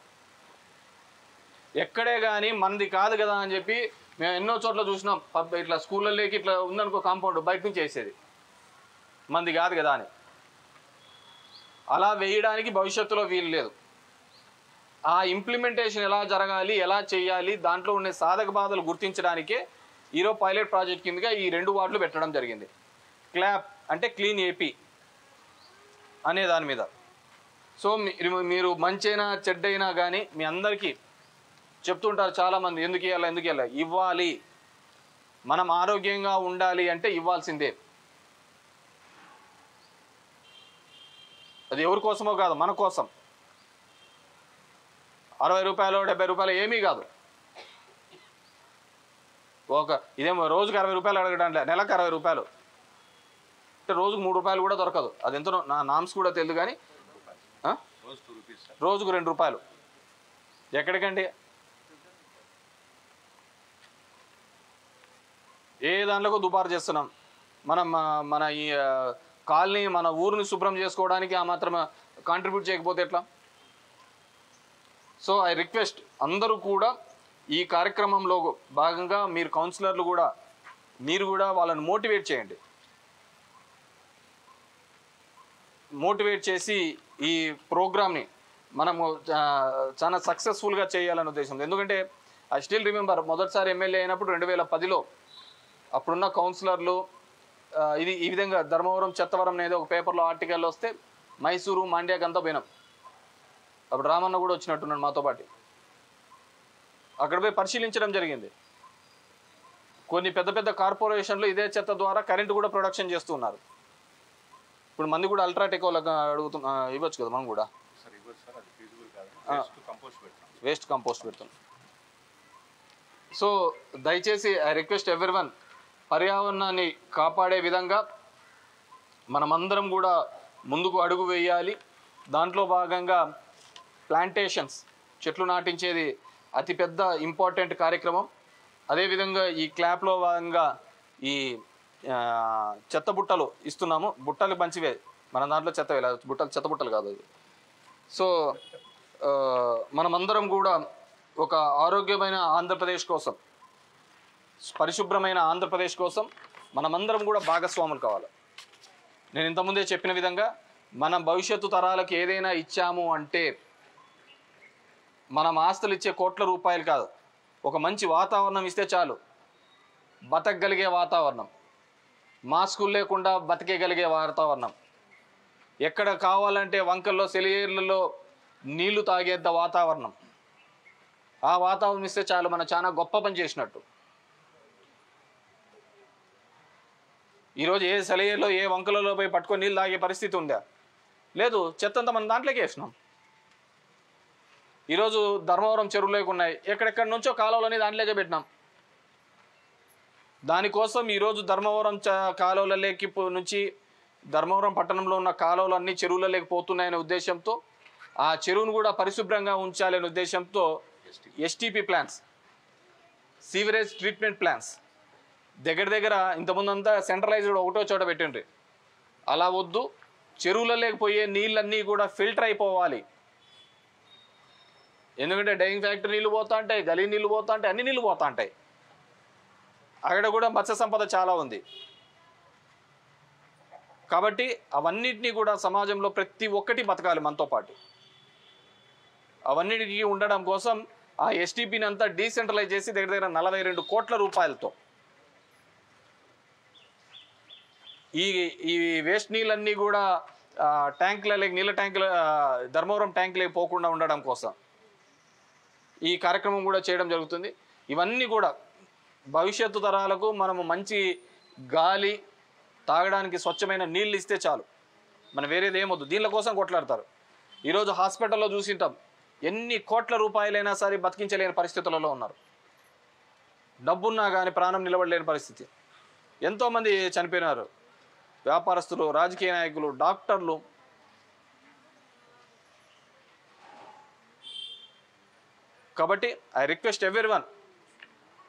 ఎక్కడే కానీ మనది కాదు కదా అని చెప్పి మేము ఎన్నో చోట్ల చూసినాం పబ్ ఇట్లా స్కూళ్ళలోకి ఇట్లా ఉందనుకో కాంపౌండ్ బయట నుంచి వేసేది మంది కాదు కదా అని అలా వేయడానికి భవిష్యత్తులో వీలు లేదు ఆ ఇంప్లిమెంటేషన్ ఎలా జరగాలి ఎలా చేయాలి దాంట్లో ఉండే సాధక బాధలు గుర్తించడానికే ఈరోజు పైలట్ ప్రాజెక్ట్ కిందగా ఈ రెండు వార్డులు పెట్టడం జరిగింది క్లాప్ అంటే క్లీన్ ఏపీ అనే దాని మీద సో మీరు మీరు మంచైనా చెడ్డైనా కానీ మీ అందరికీ చెప్తుంటారు చాలామంది ఎందుకు ఇవ్వాలి ఎందుకు ఇవ్వాలి ఇవ్వాలి మనం ఆరోగ్యంగా ఉండాలి అంటే ఇవ్వాల్సిందే అది ఎవరి కోసమో కాదు మన కోసం అరవై రూపాయలు డెబ్బై రూపాయలు ఏమీ కాదు ఒక ఇదేమో రోజుకి అరవై రూపాయలు అడగడం లే నెలకు అరవై రూపాయలు అంటే రోజుకు మూడు రూపాయలు కూడా దొరకదు అది ఎంతనో నా నామ్స్ కూడా తెలియదు కానీ ఆ? రోజుకు రెండు రూపాయలు ఎక్కడికండి ఏ దాంట్లో దుబారు చేస్తున్నాం మనం ఆ, మన ఈ ఆ, కాలనీ మన ఊరిని శుభ్రం చేసుకోవడానికి ఆ మాత్రం కాంట్రిబ్యూట్ చేయకపోతే ఎట్లా సో ఐ రిక్వెస్ట్ అందరూ కూడా ఈ కార్యక్రమంలో భాగంగా మీరు కౌన్సిలర్లు కూడా మీరు కూడా వాళ్ళని మోటివేట్ చేయండి మోటివేట్ చేసి ఈ ప్రోగ్రామ్ని మనము ఆ, చాలా సక్సెస్ఫుల్గా చేయాలనే ఉద్దేశం ఎందుకంటే ఐ స్టిల్ రిమెంబర్ మొదటిసారి ఎమ్మెల్యే అయినప్పుడు రెండు వేల పదిలో అప్పుడున్న కౌన్సిలర్లు ఆ, ఇది ఈ విధంగా ధర్మవరం చెత్తవరం అనేది ఒక పేపర్లో ఆర్టికల్ వస్తే మైసూరు మాండ్యాకంతా పోయినాం అప్పుడు రామన్న కూడా వచ్చినట్టున్నాడు మాతో పాటు అక్కడ పోయి పరిశీలించడం జరిగింది కొన్ని పెద్ద పెద్ద కార్పొరేషన్లు ఇదే చెత్త ద్వారా కరెంటు కూడా ప్రొడక్షన్ చేస్తున్నారు ఇప్పుడు మంది కూడా అల్ట్రాటెక్ వాళ్ళకి అడుగుతున్నా ఇవ్వచ్చు కదా మనం కూడా సార్ ఇవ్వచ్చు సార్ అది ఫీజిబుల్ కాదు ఆ. నెక్స్ట్ కంపోస్ట్ పెడతాం వేస్ట్ కంపోస్ట్ పెడుతున్నాం సో దయచేసి ఐ రిక్వెస్ట్ ఎవ్రీ వన్ పర్యావరణాన్ని కాపాడే విధంగా మనమందరం కూడా ముందుకు అడుగు వేయాలి దాంట్లో భాగంగా ప్లాంటేషన్స్ చెట్లు నాటించేది అతిపెద్ద ఇంపార్టెంట్ కార్యక్రమం అదేవిధంగా ఈ క్లాప్లో భాగంగా ఈ ఆ, చెత్త బుట్టలు ఇస్తున్నాము బుట్టలు మంచివే మన దాంట్లో చెత్త వేయాలి. బుట్టలు చెత్త బుట్టలు కాదు అది సో ఆ, మనమందరం కూడా ఒక ఆరోగ్యమైన ఆంధ్రప్రదేశ్ కోసం పరిశుభ్రమైన ఆంధ్రప్రదేశ్ కోసం మనమందరం కూడా భాగస్వాములు కావాలి నేను ఇంతకుముందే చెప్పిన విధంగా మనం భవిష్యత్తు తరాలకు ఏదైనా ఇచ్చాము అంటే మనం ఆస్తులు ఇచ్చే కోట్ల రూపాయలు కాదు ఒక మంచి వాతావరణం ఇస్తే చాలు బతకగలిగే వాతావరణం మాస్కులు లేకుండా బతికేయగలిగే వాతావరణం ఎక్కడ కావాలంటే వంకల్లో సెలియేర్లలో నీళ్లు తాగేంత వాతావరణం ఆ వాతావరణం ఇస్తే చాలు మనం చాలా గొప్ప పని చేసినట్టు ఈరోజు ఏ సెలయేలో ఏ వంకలలో పోయి పట్టుకొని నీళ్ళు తాగే పరిస్థితి ఉందా లేదు చెత్త అంతా మనం దాంట్లోకి వేసినాం ఈరోజు ధర్మవరం చెరువులోకి ఉన్నాయి ఎక్కడెక్కడి నుంచో కాలువలని దాంట్లోకే పెట్టినాం దానికోసం ఈరోజు ధర్మవరం చ కాలువలలోకి పో- నుంచి ధర్మవరం పట్టణంలో ఉన్న కాలువలు అన్ని చెరువులలోకి పోతున్నాయనే ఉద్దేశంతో ఆ చెరువును కూడా పరిశుభ్రంగా ఉంచాలనే ఉద్దేశంతో STP plans sewerage treatment plans దగ్గర దగ్గర ఇంతకుముందు అంతా సెంట్రలైజ్డ్ ఒకటో చోట పెట్టండి అలా వద్దు చెరువులలోకి పోయే నీళ్ళన్నీ కూడా ఫిల్టర్ అయిపోవాలి ఎందుకంటే డైయింగ్ ఫ్యాక్టరీ నీళ్ళు పోతా ఉంటాయి గలీ నీళ్ళు పోతా ఉంటాయి అన్ని నీళ్ళు పోతా ఉంటాయి అక్కడ కూడా మత్స్య సంపద చాలా ఉంది కాబట్టి అవన్నిటినీ కూడా సమాజంలో ప్రతి ఒక్కటి బతకాలి మనతో పాటు అవన్నిటికీ ఉండడం కోసం ఆ ఎస్టీపీని అంతా డీసెంట్రలైజ్ చేసి దగ్గర దగ్గర నలభై రెండు కోట్ల రూపాయలతో ఈ ఈ వేస్ట్ నీళ్ళన్నీ కూడా ఆ, ట్యాంకులలోకి నీళ్ళ ట్యాంకుల ఆ, ధర్మవరం ట్యాంకులకి పోకుండా ఉండడం కోసం ఈ కార్యక్రమం కూడా చేయడం జరుగుతుంది ఇవన్నీ కూడా భవిష్యత్తు తరాలకు మనము మంచి గాలి తాగడానికి స్వచ్ఛమైన నీళ్ళు ఇస్తే చాలు మనం వేరేది ఏమొద్దు దీనిల కోసం కొట్లాడతారు ఈరోజు హాస్పిటల్లో చూసింటాం ఎన్ని కోట్ల రూపాయలైనా సరే బతికించలేని పరిస్థితులలో ఉన్నారు డబ్బున్నా కానీ ప్రాణం నిలబడలేని పరిస్థితి ఎంతోమంది చనిపోయినారు వ్యాపారస్తులు రాజకీయ నాయకులు డాక్టర్లు కాబట్టి ఐ రిక్వెస్ట్ ఎవ్రీ వన్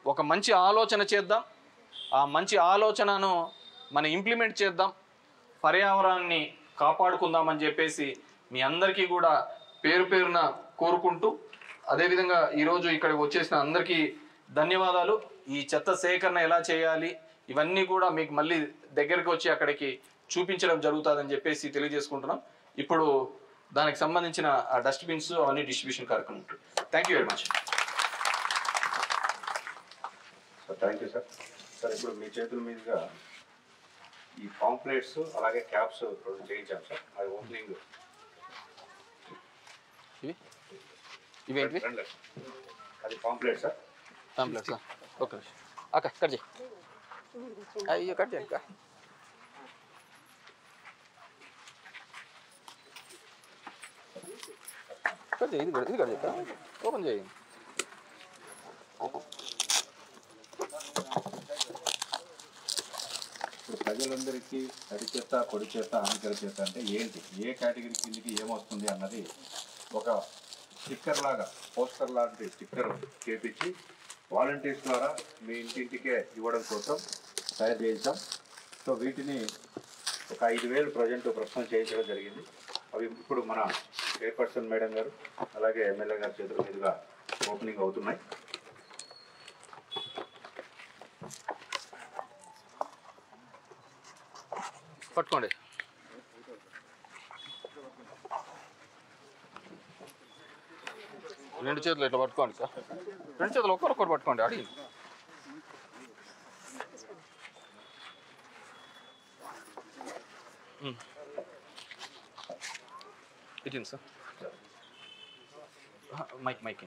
ఒక మంచి ఆలోచన చేద్దాం ఆ మంచి ఆలోచనను మనం ఇంప్లిమెంట్ చేద్దాం పర్యావరణాన్ని కాపాడుకుందామని చెప్పేసి మీ అందరికీ కూడా పేరు పేరున కోరుకుంటూ అదేవిధంగా ఈరోజు ఇక్కడికి వచ్చేసిన అందరికీ ధన్యవాదాలు ఈ చెత్త సేకరణ ఎలా చేయాలి ఇవన్నీ కూడా మీకు మళ్ళీ దగ్గరికి వచ్చి అక్కడికి చూపించడం జరుగుతుందని చెప్పేసి తెలియజేసుకుంటున్నాం ఇప్పుడు దానికి సంబంధించిన ఆ డస్ట్బిన్స్ అవన్నీ డిస్ట్రిబ్యూషన్ కార్యక్రమం ఉంటుంది thank you very much sir thank you sir sir ఇప్పుడు మీ చేతుల మీదుగా ఈ పాంప్లెట్స్ అలాగే క్యాప్స్ రెండు చేయించాం సార్ అది ఓపెనింగ్ ఇవి ఇవేంటివి రండి. అది పాంప్లెట్ సార్ పాంప్లెట్స్ ఓకే అక్క కట్ చేయి అయ్యో కట్ చేయండి అక్క కట్ చేయి ఇది కూడా- ఇది కట్ చేస్తా ఓపెన్ చేయి ఇప్పుడు ప్రజలందరికీ తడి చెత్త పొడి చెత్త హానికర చెత్త అంటే ఏంటి ఏ కేటగిరీ కిందకి ఏమొస్తుంది అన్నది ఒక స్టిక్కర్ లాగా పోస్టర్ లాంటి స్టిక్కర్ చేపించి వాలంటీర్స్ ద్వారా మీ ఇంటింటికే ఇవ్వడం కోసం తయారు చేయించాం సో వీటిని ఒక ఐదు వేలు ప్రజెంట్ ప్రస్తుతం చేయించడం జరిగింది అవి ఇప్పుడు మన చైర్పర్సన్ మేడం గారు అలాగే ఎమ్మెల్యే గారి చేతుల మీదుగా ఓపెనింగ్ అవుతున్నాయి పట్టుకోండి రెండు చేతులు ఇట్లా పట్టుకోండి సార్ రెండు చేతులు ఒక్కరొక్కరు పట్టుకోండి అడిగి ఇటీంది సార్ మైక్ మైక్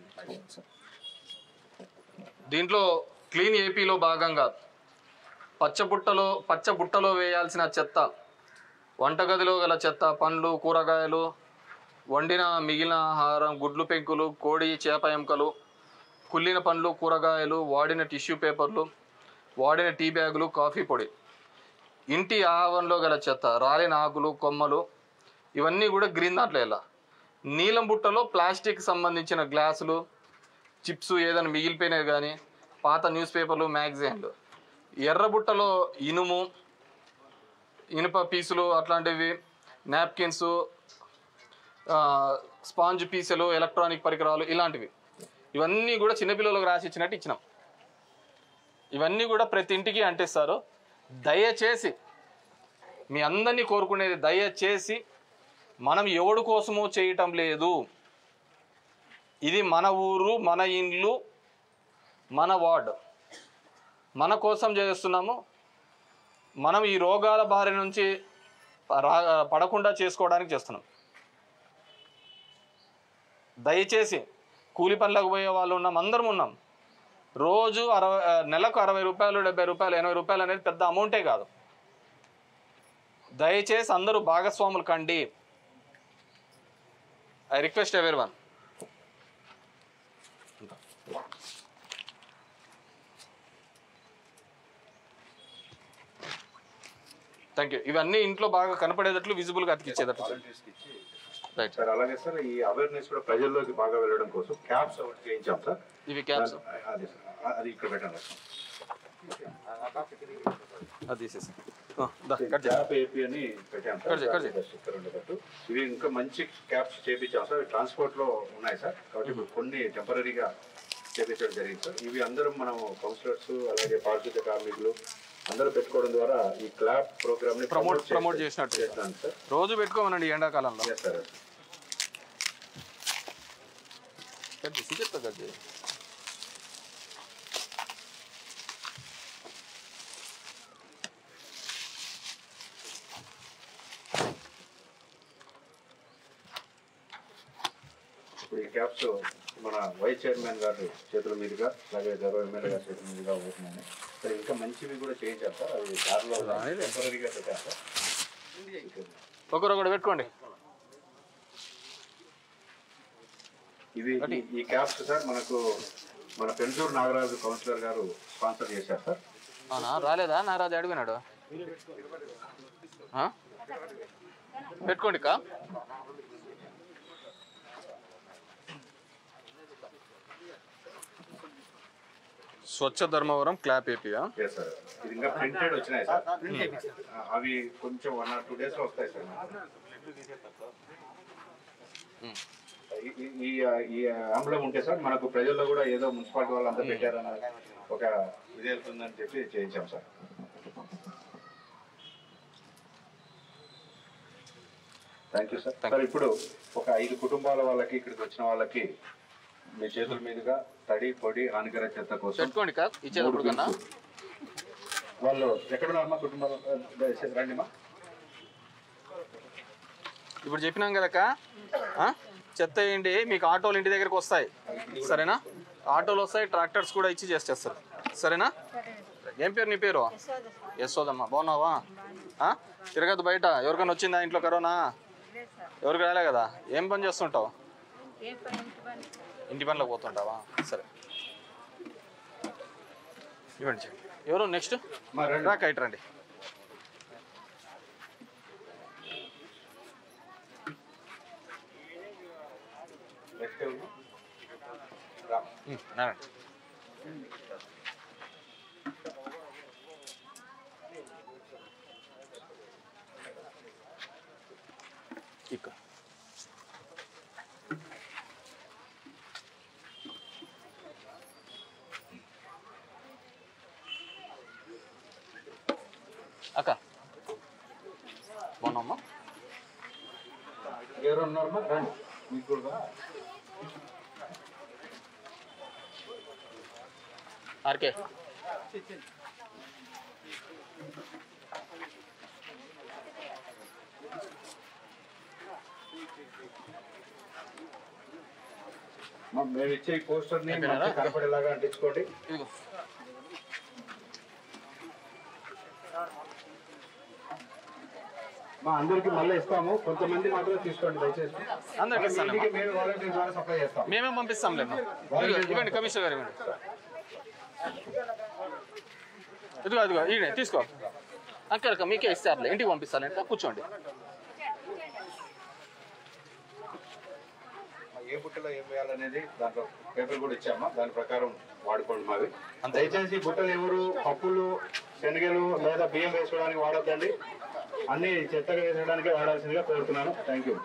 దీంట్లో క్లీన్ ఏపీలో భాగంగా పచ్చబుట్టలో పచ్చబుట్టలో వేయాల్సిన చెత్త వంటగదిలో గల చెత్త పండ్లు కూరగాయలు వండిన మిగిలిన ఆహారం గుడ్లు పెంకులు కోడి చేప ఎముకలు కుళ్ళిన పండ్లు కూరగాయలు వాడిన టిష్యూ పేపర్లు వాడిన టీ బ్యాగులు కాఫీ పొడి ఇంటి ఆవరణలో గల చెత్త రాలిన ఆకులు కొమ్మలు ఇవన్నీ కూడా గ్రీన్ దాంట్లో వెళ్ళా నీలం బుట్టలో ప్లాస్టిక్ సంబంధించిన గ్లాసులు చిప్స్ ఏదైనా మిగిలిపోయినవి కానీ పాత న్యూస్ పేపర్లు మ్యాగజైన్లు ఎర్ర బుట్టలో ఇనుము ఇనుప పీసులు అట్లాంటివి నాప్కిన్స్ స్పాంజ్ పీసులు ఎలక్ట్రానిక్ పరికరాలు ఇలాంటివి ఇవన్నీ కూడా చిన్నపిల్లలకు రాసి ఇచ్చినట్టు ఇచ్చినాం ఇవన్నీ కూడా ప్రతి ఇంటికి అంటిస్తారు దయచేసి మీ అందరినీ కోరుకునేది దయచేసి మనం ఎవడు కోసమో చేయటం లేదు ఇది మన ఊరు మన ఇండ్లు మన వార్డు మన కోసం చేస్తున్నాము మనం ఈ రోగాల బారి నుంచి రా పడకుండా చేసుకోవడానికి చేస్తున్నాం దయచేసి కూలి పనులకు పోయే వాళ్ళు ఉన్నాం అందరం ఉన్నాం రోజు అరవై ఆ, నెలకు అరవై రూపాయలు డెబ్బై రూపాయలు ఎనభై రూపాయలు అనేది పెద్ద అమౌంటే కాదు దయచేసి అందరూ భాగస్వాములు కండి ఐ రిక్వెస్ట్ ఎవరి వన్ థ్యాంక్ యూ ఇవన్నీ ఇంట్లో బాగా కనపడేటట్లు విజిబుల్గా అతికిచ్చేటట్లు వాలంటీర్స్కి ఇచ్చి రైట్ సార్ అలాగే సార్ ఈ అవేర్నెస్ కూడా ప్రజల్లోకి బాగా వెళ్ళడం కోసం క్యాప్స్ ఒకటి చేయించాం సార్ ఇవి క్యాప్స్ అది సార్ అది ఇక్కడ పెట్టండి అది తీసేసి ఆ, దా, కట్ చేయి. క్యాప్ ఏపీ అని పెట్టాం కట్ చేయి, కట్ సార్ స్టిక్కర్ ఉండేటట్టు ఇవి ఇంకా మంచి క్యాప్స్ చేపించాం సార్ ట్రాన్స్పోర్ట్ లో ఉన్నాయి సార్ కాబట్టి ఇప్పుడు కొన్ని టెంపరీగా చేపించడం జరిగింది సార్ ఇవి అందరం మనం కౌన్సిలర్స్ అలాగే పారిశుద్ధ కార్మికులు అందరూ పెట్టుకోవడం ద్వారా ఈ క్లాప్ ప్రోగ్రామ్ ని Promote- promote చేసినట్టు. చేస్తాను సార్ రోజు పెట్టుకోమనండి ఈ ఎండాకాలంలో ఎస్ సార్ కట్ చేసి చెప్తా కట్ చేయి ఇప్పుడు ఈ క్యాప్స్ మన వైస్ చైర్మన్ గారు చేతుల మీదుగా అలాగే గౌరవ ఎమ్మెల్యే గారి చేతుల మీదుగా అవుతున్నాయి సార్ ఇంకా మంచివి కూడా చేయించారు సార్ అవి దారిలో టెంపరీగా పెట్టారు సార్ ఒకరొకటి పెట్టుకోండి ఇవి ఈ- ఈ క్యాప్స్ సార్ మనకు మన పెంచూరు నాగరాజు కౌన్సిలర్ గారు స్పాన్సర్ చేశారు సార్ అవునా రాలేదా నారాజు అడిగినాడు ఆ? పెట్టుకోండి కా స్వచ్ఛ ధర్మవరం క్లాప్ ఏపీయా ఎస్ సార్ ఇది ఇంకా ప్రింటెడ్ వచ్చినాయి సార్ ఆ, అవి కొంచెం వన్ ఆర్ టూ డేస్ లో వస్తాయి సార్ ఈ- ఈ- ఈ ఈ ఆంబులం ఉంటే సార్ మనకు ప్రజల్లో కూడా ఏదో మున్సిపాలిటీ వాళ్ళు అంతా పెట్టారన్న ఒక ఇది వెళ్తుందని చెప్పి చేయించాం sir thank you sir sir ఇప్పుడు ఒక ఐదు కుటుంబాల వాళ్ళకి ఇక్కడికి వచ్చిన వాళ్ళకి మీ చేతుల మీదుగా తడి పొడి హానికర చెత్త కోసం పెట్టుకోండి కాదు ఇచ్చేటప్పుడు కన్నా వాళ్ళు ఎక్కడ ఉన్నారమ్మా కుటుంబాలు రండి మా ఇప్పుడు చెప్పినాం కదక్క ఆ? చెత్త ఏంటి మీకు ఆటోలు ఇంటి దగ్గరికి వస్తాయి సరేనా ఆటోలు వస్తాయి ట్రాక్టర్స్ కూడా ఇచ్చి చేసేస్తారు సరేనా ఏం పేరు నీ పేరు యశోదమ్మ బాగున్నావా ఆ? తిరగదు బయట ఎవరికైనా వచ్చిందా ఇంట్లో కరోనా ఎవరికి రాలే కదా ఏం పని చేస్తుంటావు ఇంటి పనిలోకి పోతుంటావా సరే ఇవ్వండి చెయ్యి. ఎవరు నెక్స్ట్ మా రండి రా కైట్ రండి నెక్స్ట్ ఎవరు? రా. ఉమ్, రండి. ఇక్కడ అక్క బాగున్నామ్మా ఎవరు ఉన్నారమ్మా రండి మీకు కూడా ఆర్కే మా మేము ఇచ్చే ఈ పోస్టర్ ని అయిపోయినారా? మంచి కనపడేలాగా అంటించుకోండి ఇదిగో మా అందరికి మళ్ళీ ఇస్తాము కొంతమంది మాత్రమే తీసుకోండి దయచేసి అందరికి మీ ఇస్తాను ఇంటికి మేము వాలంటీర్ ద్వారా సప్లై చేస్తాం మేమే పంపిస్తాంలేమ్మా ఇదిగో, ఇవ్వండి కమిషనర్ గారు ఇవ్వండి ఇదిగో ఇదిగో ఈయన తీసుకో అక్కడ మీకే ఇస్తారులే ఇంటికి పంపిస్తాను కూర్చోండి ఏ బుట్టలో ఏం వేయాలనేది దాంట్లో పేపర్ కూడా ఇచ్చామా దాని ప్రకారం వాడుకోండి మావి అంతే. దయచేసి బుట్టలు ఎవరు పప్పులు శనగలు లేదా బియ్యం వేసుకోవడానికి వాడొద్దండి అన్ని చెత్తగా వేసుకోవడానికి వాడాల్సిందిగా కోరుతున్నాను థ్యాంక్ యూ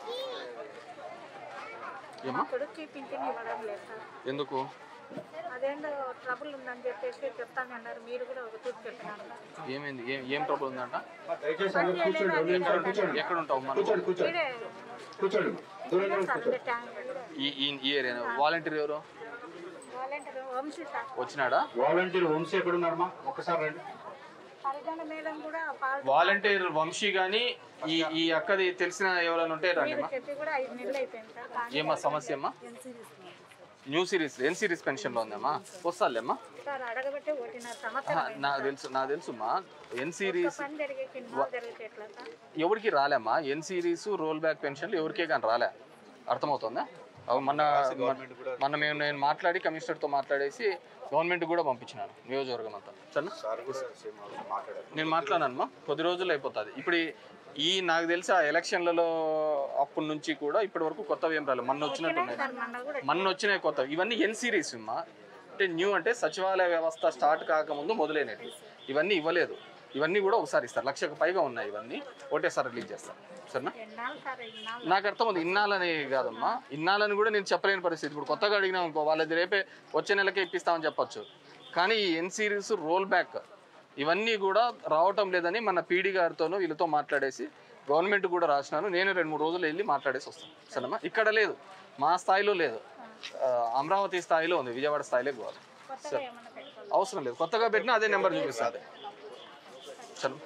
ఏమ్మా కొడుకు పింఛన్ ఇవ్వడం లేదు సార్ ఎందుకు అదేంటో ట్రబుల్ ఉందని చెప్పేసి చెప్తానన్నారు మీరు కూడా ఒక తూర్పు చెప్పినారు సార్. ఏమైంది ఏం ఏం ట్రబుల్ ఉందంట దయచేసి అందరూ కూర్చోండి రెండు నిమిషాలు కూర్చోండి ఎక్కడ ఉంటావు మనం కూర్చోండి కూర్చోండి మీరే కూర్చోండి దూరంగా ఉండి సార్ కూర్చోండి అంటే ట్యాంక్ ఈ ఈ ఈ ఏరియా వాలంటీర్ ఎవరు వాలంటీర్ వంశీ సార్ వచ్చినాడా వాలంటీర్ వంశీ ఎక్కడ ఉన్నారమ్మా ఒక్కసారి రండి హరిజన మేడం కూడా పాల్ వాలంటీర్ వంశీ కానీ ఈ ఈ అక్కది తెలిసిన ఎవరైనా ఉంటే రండి మీరు అమ్మా చెప్పి కూడా ఐదు నెలలు అయిపోయింది సార్ కానీ ఏమా సమస్య అమ్మా న్యూ సిరీస్ ఎన్ సిరీస్ పెన్షన్లో ఉందమ్మా వస్తాలేమ్మా సార్ అడగబట్టే ఒకటిన్నర సంవత్సరం అయింది. నాకు తెలుసు నాకు తెలుసుమ్మా ఎన్ సిరీస్ పని జరిగే కింద జరిగితే ఎట్లా సార్ ఎవరికి రాలేమ్మా ఎన్ సిరీస్ రోల్ బ్యాక్ పెన్షన్లు ఎవరికే కానీ రాలే అర్థమవుతుందా అవి మొన్న మొన్న మేము నేను మాట్లాడి కమిషనర్తో మాట్లాడేసి గవర్నమెంట్ కూడా పంపించినాను నియోజకవర్గం అంతా సరేనా సార్ కూడా సేమ్ మాట్లాడారు నేను మాట్లాడానమ్మా కొద్ది రోజుల్లో అయిపోతుంది ఇప్పుడు ఈ- ఈ నాకు తెలిసి ఆ ఎలక్షన్లలో అప్పటి నుంచి కూడా ఇప్పటి వరకు కొత్తవి ఏం రాలేదు మొన్న వచ్చినట్టున్నాయి సార్ మొన్న కూడా మొన్న వచ్చినాయి కొత్త ఇవన్నీ ఎన్ సిరీస్ అమ్మా అంటే న్యూ అంటే సచివాలయ వ్యవస్థ స్టార్ట్ కాకముందు మొదలైనవి ఇవన్నీ ఇవ్వలేదు ఇవన్నీ కూడా ఒకసారి ఇస్తారు లక్షకు పైగా ఉన్నాయి ఇవన్నీ ఒకటేసారి రిలీజ్ చేస్తారు సరేనా ఎన్నాళ్ళు సార్ ఇన్నాళ్ళు నాకు అర్థం ఇన్నాళ్ళని కాదమ్మా ఇన్నాళ్ళని కూడా నేను చెప్పలేని పరిస్థితి ఇప్పుడు కొత్తగా అడిగినా అనుకో వాళ్ళది రేపే వచ్చే నెలకే ఇప్పిస్తామని చెప్పొచ్చు కానీ ఈ ఎన్ సిరీస్ రోల్ బ్యాక్ ఇవన్నీ కూడా రావటం లేదని మన పీడీ గారితోనూ వీళ్ళతో మాట్లాడేసి గవర్నమెంట్ కూడా రాసినాను నేను రెండు మూడు రోజులు వెళ్ళి మాట్లాడేసి వస్తాను సరేనా ఇక్కడ లేదు మా స్థాయిలో లేదు ఆ, అమరావతి స్థాయిలో ఉంది విజయవాడ స్థాయిలో కాదు కొత్తగా ఏమన్నా పెట్టుకోవాలి అవసరం లేదు కొత్తగా పెట్టినా అదే నెంబర్ చూపిస్తుంది చలో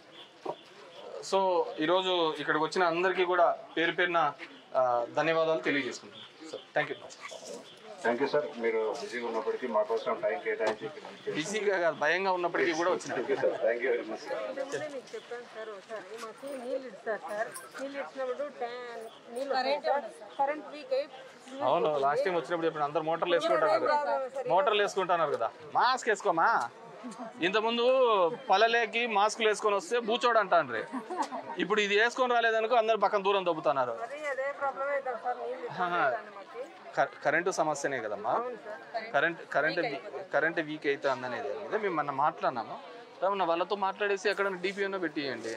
సో ఈరోజు ఇక్కడికి వచ్చిన అందరికీ కూడా పేరు పేరున ఆ, ధన్యవాదాలు తెలియజేసుకుంటున్నాను so thank you thank you sir మీరు బిజీగా ఉన్నప్పటికీ మా కోసం టైం కేటాయించి బిజీగా కాదు భయంగా ఉన్నప్పటికీ కూడా వచ్చిన thank you sir thank you very much ఇంతకుముందే మీకు చెప్పాను సార్ ఒకసారి మాకు నీళ్ళు ఇస్తారు సార్ నీళ్ళు ఇచ్చినప్పుడు ట్యాన్ నీళ్ళు వస్తాయి సార్ కరెంట్ వీక్ అయి అవును లాస్ట్ టైం వచ్చినప్పుడు ఇప్పుడు అందరు మోటార్లు వేసుకుంటున్నారు కదా మోటార్లు వేసుకుంటున్నారు కదా మాస్క్ వేసుకోమా ఇంతకుముందు పల్లెలేకి మాస్కులు వేసుకొని వస్తే బూచోడు అంటాను ఇప్పుడు ఇది వేసుకొని రాలేదనుకో అందరు పక్కన దూరం దొబ్బుతున్నారు మరి అదే ప్రాబ్లం అవుతుంది సార్ నీళ్ళు ఇస్తారు మాకు క- కరెంటు సమస్యనే కదమ్మా కరెంట్ కరెంట్ కరెంట్ వీక్ అవుతుంది అనేది అదే మేము మొన్న మాట్లాడినాము మన వాళ్ళతో మాట్లాడేసి ఎక్కడ డిపిఓనో పెట్టియండి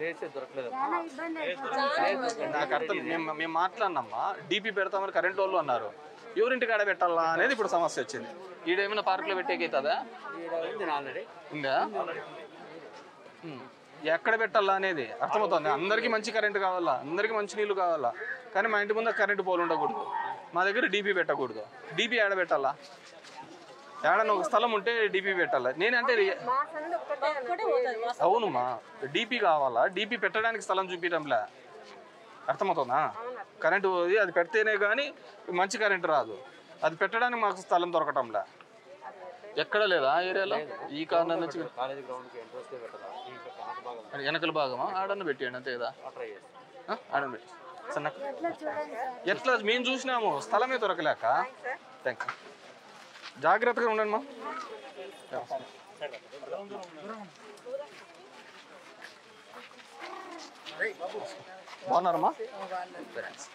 నాకు అర్థం మేము మేము మాట్లాడినమ్మా డిపి పెడతామని కరెంట్ వాళ్ళు అన్నారు ఎవరింటి కాడ పెట్టాలా అనేది ఇప్పుడు సమస్య వచ్చింది ఈడేమైనా పార్కులో పెట్టేకైతుందా ఉందా ఉమ్. ఎక్కడ పెట్టాలా అనేది అర్థమవుతుంది అందరికీ మంచి కరెంట్ కావాలా అందరికీ మంచి నీళ్లు కావాలా కానీ మా ఇంటి ముందు కరెంటు పోలు ఉండకూడదు మా దగ్గర డీపీ పెట్టకూడదు డీపీ ఏడ పెట్టాలా ఏడన్నా ఒక స్థలం ఉంటే డీపీ పెట్టాలా నేనంటే రి- మా సందు ఒక్కటే అన్నట్టు. అవునుమా డీపీ కావాలా డీపీ పెట్టడానికి స్థలం చూపించడంలే అర్థమవుతుందా కరెంటు పోయి అది పెడితేనే కానీ మంచి కరెంటు రాదు అది పెట్టడానికి మాకు స్థలం దొరకటంలే ఎక్కడ లేదా ఆ ఏరియాలో ఈ కారణం నుంచి కాలేజీ గ్రౌండ్కి ఎంట్రన్స్కే పెట్టదా ఇంకా వెనక భాగం వెనకల భాగమా ఆడన్న పెట్టేయండి అంతే కదా ట్రై చేస్తాం ఆ? ఆడన్న పెట్టి సన్న ఎట్లా మేము చూసినాము స్థలమే దొరకలేక థ్యాంక్ యూ జాగ్రత్తగా ఉండండి మా బాగున్నారమ్మా థ్యాంక్స్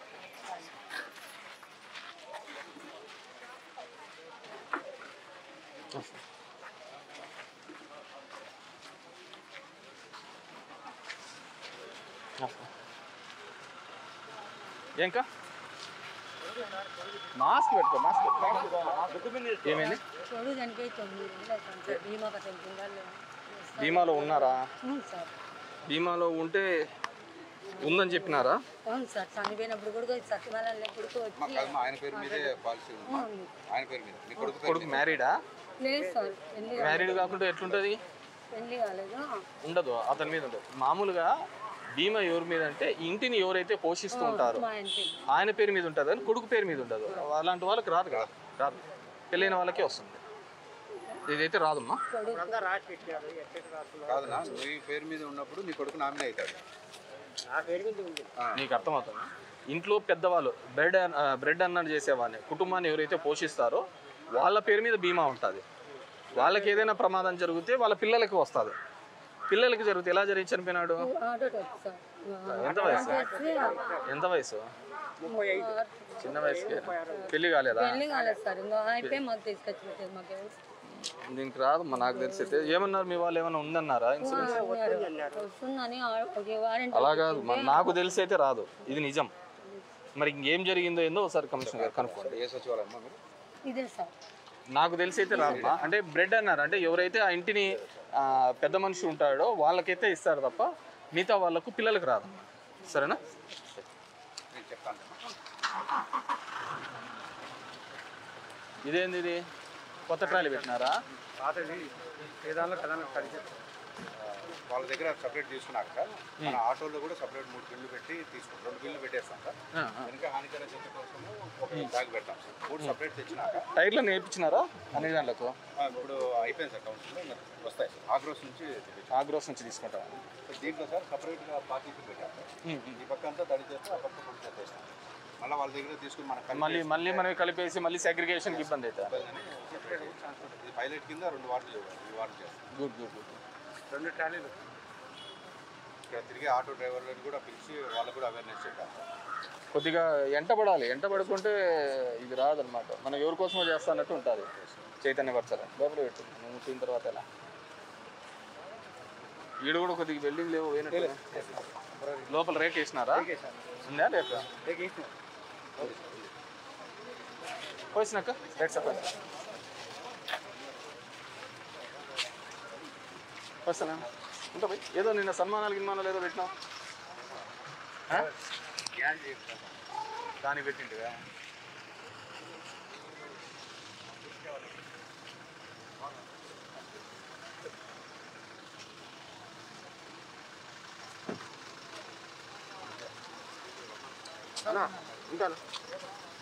ఏంకా మాస్క్ పెట్టుకో మాస్క్ పెట్టుకో ఏమైంది చదువు చనిపోయి తొమ్మిది నెలలు అవుతుంది సార్ బీమా పథకం కింద బీమాలో ఉన్నారా అవును సార్ బీమాలో ఉంటే ఉందని చెప్పినారా అవును సార్ చనిపోయినప్పుడు కూడా సత్యనారాయణ కొడుకు వచ్చి ఆయన పేరు మీదే పాలసీ ఉంది అవును. ఆయన పేరు మీద మీ కొడుకు కొడుకు మ్యారీడా లేదు సార్ పెళ్లి మ్యారీడ్ కాకుండా ఎట్లుంటుంది పెళ్లి కాలేదు ఉండదు అతని మీద ఉండదు మామూలుగా బీమా ఎవరి మీద అంటే ఇంటిని ఎవరైతే పోషిస్తూ ఉంటారో మా ఇంటి ఆయన పేరు మీద ఉంటుంది కానీ కొడుకు పేరు మీద ఉండదు అలాంటి వాళ్ళకి రాదు కదా రాదు పెళ్ళైన వాళ్ళకే వస్తుంది ఇదైతే రాదమ్మా కాదనా మీ పేరు మీద ఉన్నప్పుడు మీ కొడుకు నామినీ అవుతాడు నీకు అర్థమవుతుంది ఇంట్లో పెద్దవాళ్ళు బ్రెడ్ బ్రెడ్ అన్నట్టు చేసేవాడిని కుటుంబాన్ని ఎవరైతే పోషిస్తారో వాళ్ళ పేరు మీద బీమా ఉంటుంది వాళ్ళకి ఏదైనా ప్రమాదం జరిగితే వాళ్ళ పిల్లలకి వస్తుంది పిల్లలకి జరిగితే ఎలా జరిగి చనిపోయినాడు ఆటో టైప్ సార్ ఎంత వయసు ఎంత వయసు చిన్న వయసుకి పెళ్లి కాలేదా పెళ్లి కాలేదు సార్ ఇంకా అయిపోయి మాకు తీసుకొచ్చి పెట్టేది మాకు ఎవరు దీనికి రాదు మా నాకు తెలిసి అయితే ఏమన్నారు మీ వాళ్ళు ఏమైనా ఉందన్నారా ఇన్సూరెన్స్ వస్తుందని ఆ- ఒక వారంటీ అలా కాదు మరి నాకు తెలిసి అయితే రాదు ఇది నిజం మరి ఇంకేం జరిగిందో ఏందో ఒకసారి కమిషనర్ గారు కనుక్కోండి ఏ సచివాలయం మీరు ఇదే సార్ నాకు తెలిసి అయితే రాదమ్మా అంటే బ్రెడ్ అన్నారు అంటే ఎవరైతే ఆ ఇంటిని ఆ, పెద్ద మనిషి ఉంటాడో వాళ్ళకైతే ఇస్తారు తప్ప మిగతా వాళ్ళకు పిల్లలకు రాదమ్మా సరేనా నేను చెప్తాను ఇదేంది ఇది కొత్త ట్రాలీ పెట్టినారా పాతది ఏదానిలో కదా కలిసి వాళ్ళ దగ్గర సపరేట్ తీసుకున్నాక సార్ మన ఆటోలో కూడా సపరేట్ మూడు బిల్లు పెట్టి తీసుకుంటాం రెండు బిల్లు పెట్టేస్తాం సార్ ఆ, ఆ. వెనక హానికర చెత్త కోసము ఒక బ్యాగ్ పెట్టాం సార్ మూడు సపరేట్ తెచ్చినాక టైర్లు నేర్పించినారా అన్ని దాంట్లకు ఆ, ఇప్పుడు అయిపోయింది సార్ కౌన్సిల్లో ఇంకా వస్తాయి సార్ ఆగ్రోస్ నుంచి తెప్పించాం. ఆగ్రోస్ నుంచి తీసుకుంటాం సో దీంట్లో సార్ సపరేట్గా పార్టీకి పెట్టాం సార్ ఈ పక్క అంతా తడి చేస్తే ఆ పక్క పొడి చేస్తాం మళ్ళీ వాళ్ళ దగ్గర తీసుకుని మన మళ్ళీ మళ్ళీ మనం కలిపేసి మళ్ళీ సెగ్రిగేషన్కి ఇబ్బంది అవుతుంది ఇది పైలట్ కింద రెండు వార్డులు ఇవ్వాలి. ఈ వార్డు చేస్తాం గుడ్ గుడ్ గుడ్ రెండు ట్రాలీలు ఇక్కడ తిరిగి ఆటో డ్రైవర్లను కూడా పిలిచి వాళ్ళకు కూడా అవేర్నెస్ చెప్పాం సార్ కొద్దిగా ఎంట పడాలి ఎంట పడుకుంటే ఇది రాదనమాట మనం ఎవరి కోసమో చేస్తా అన్నట్టు ఉంటుంది చైతన్యపరచాలి లోపల పెట్టు నువ్వు ముట్టిన తర్వాత ఎలా ఈడు కూడా కొద్దిగా బిల్డింగ్ లేవు పోయినట్టు లోపల రేక్ వేసినారా ఉందా రేపు పోసినాక రేట్ చెప్పండి వస్తానా ఉంటా పోయి ఏదో నిన్న సన్మానాలు గిన్మానాలు ఏదో పెట్టినావు ఆ? దానికి పెట్టింటివా ఉంటాను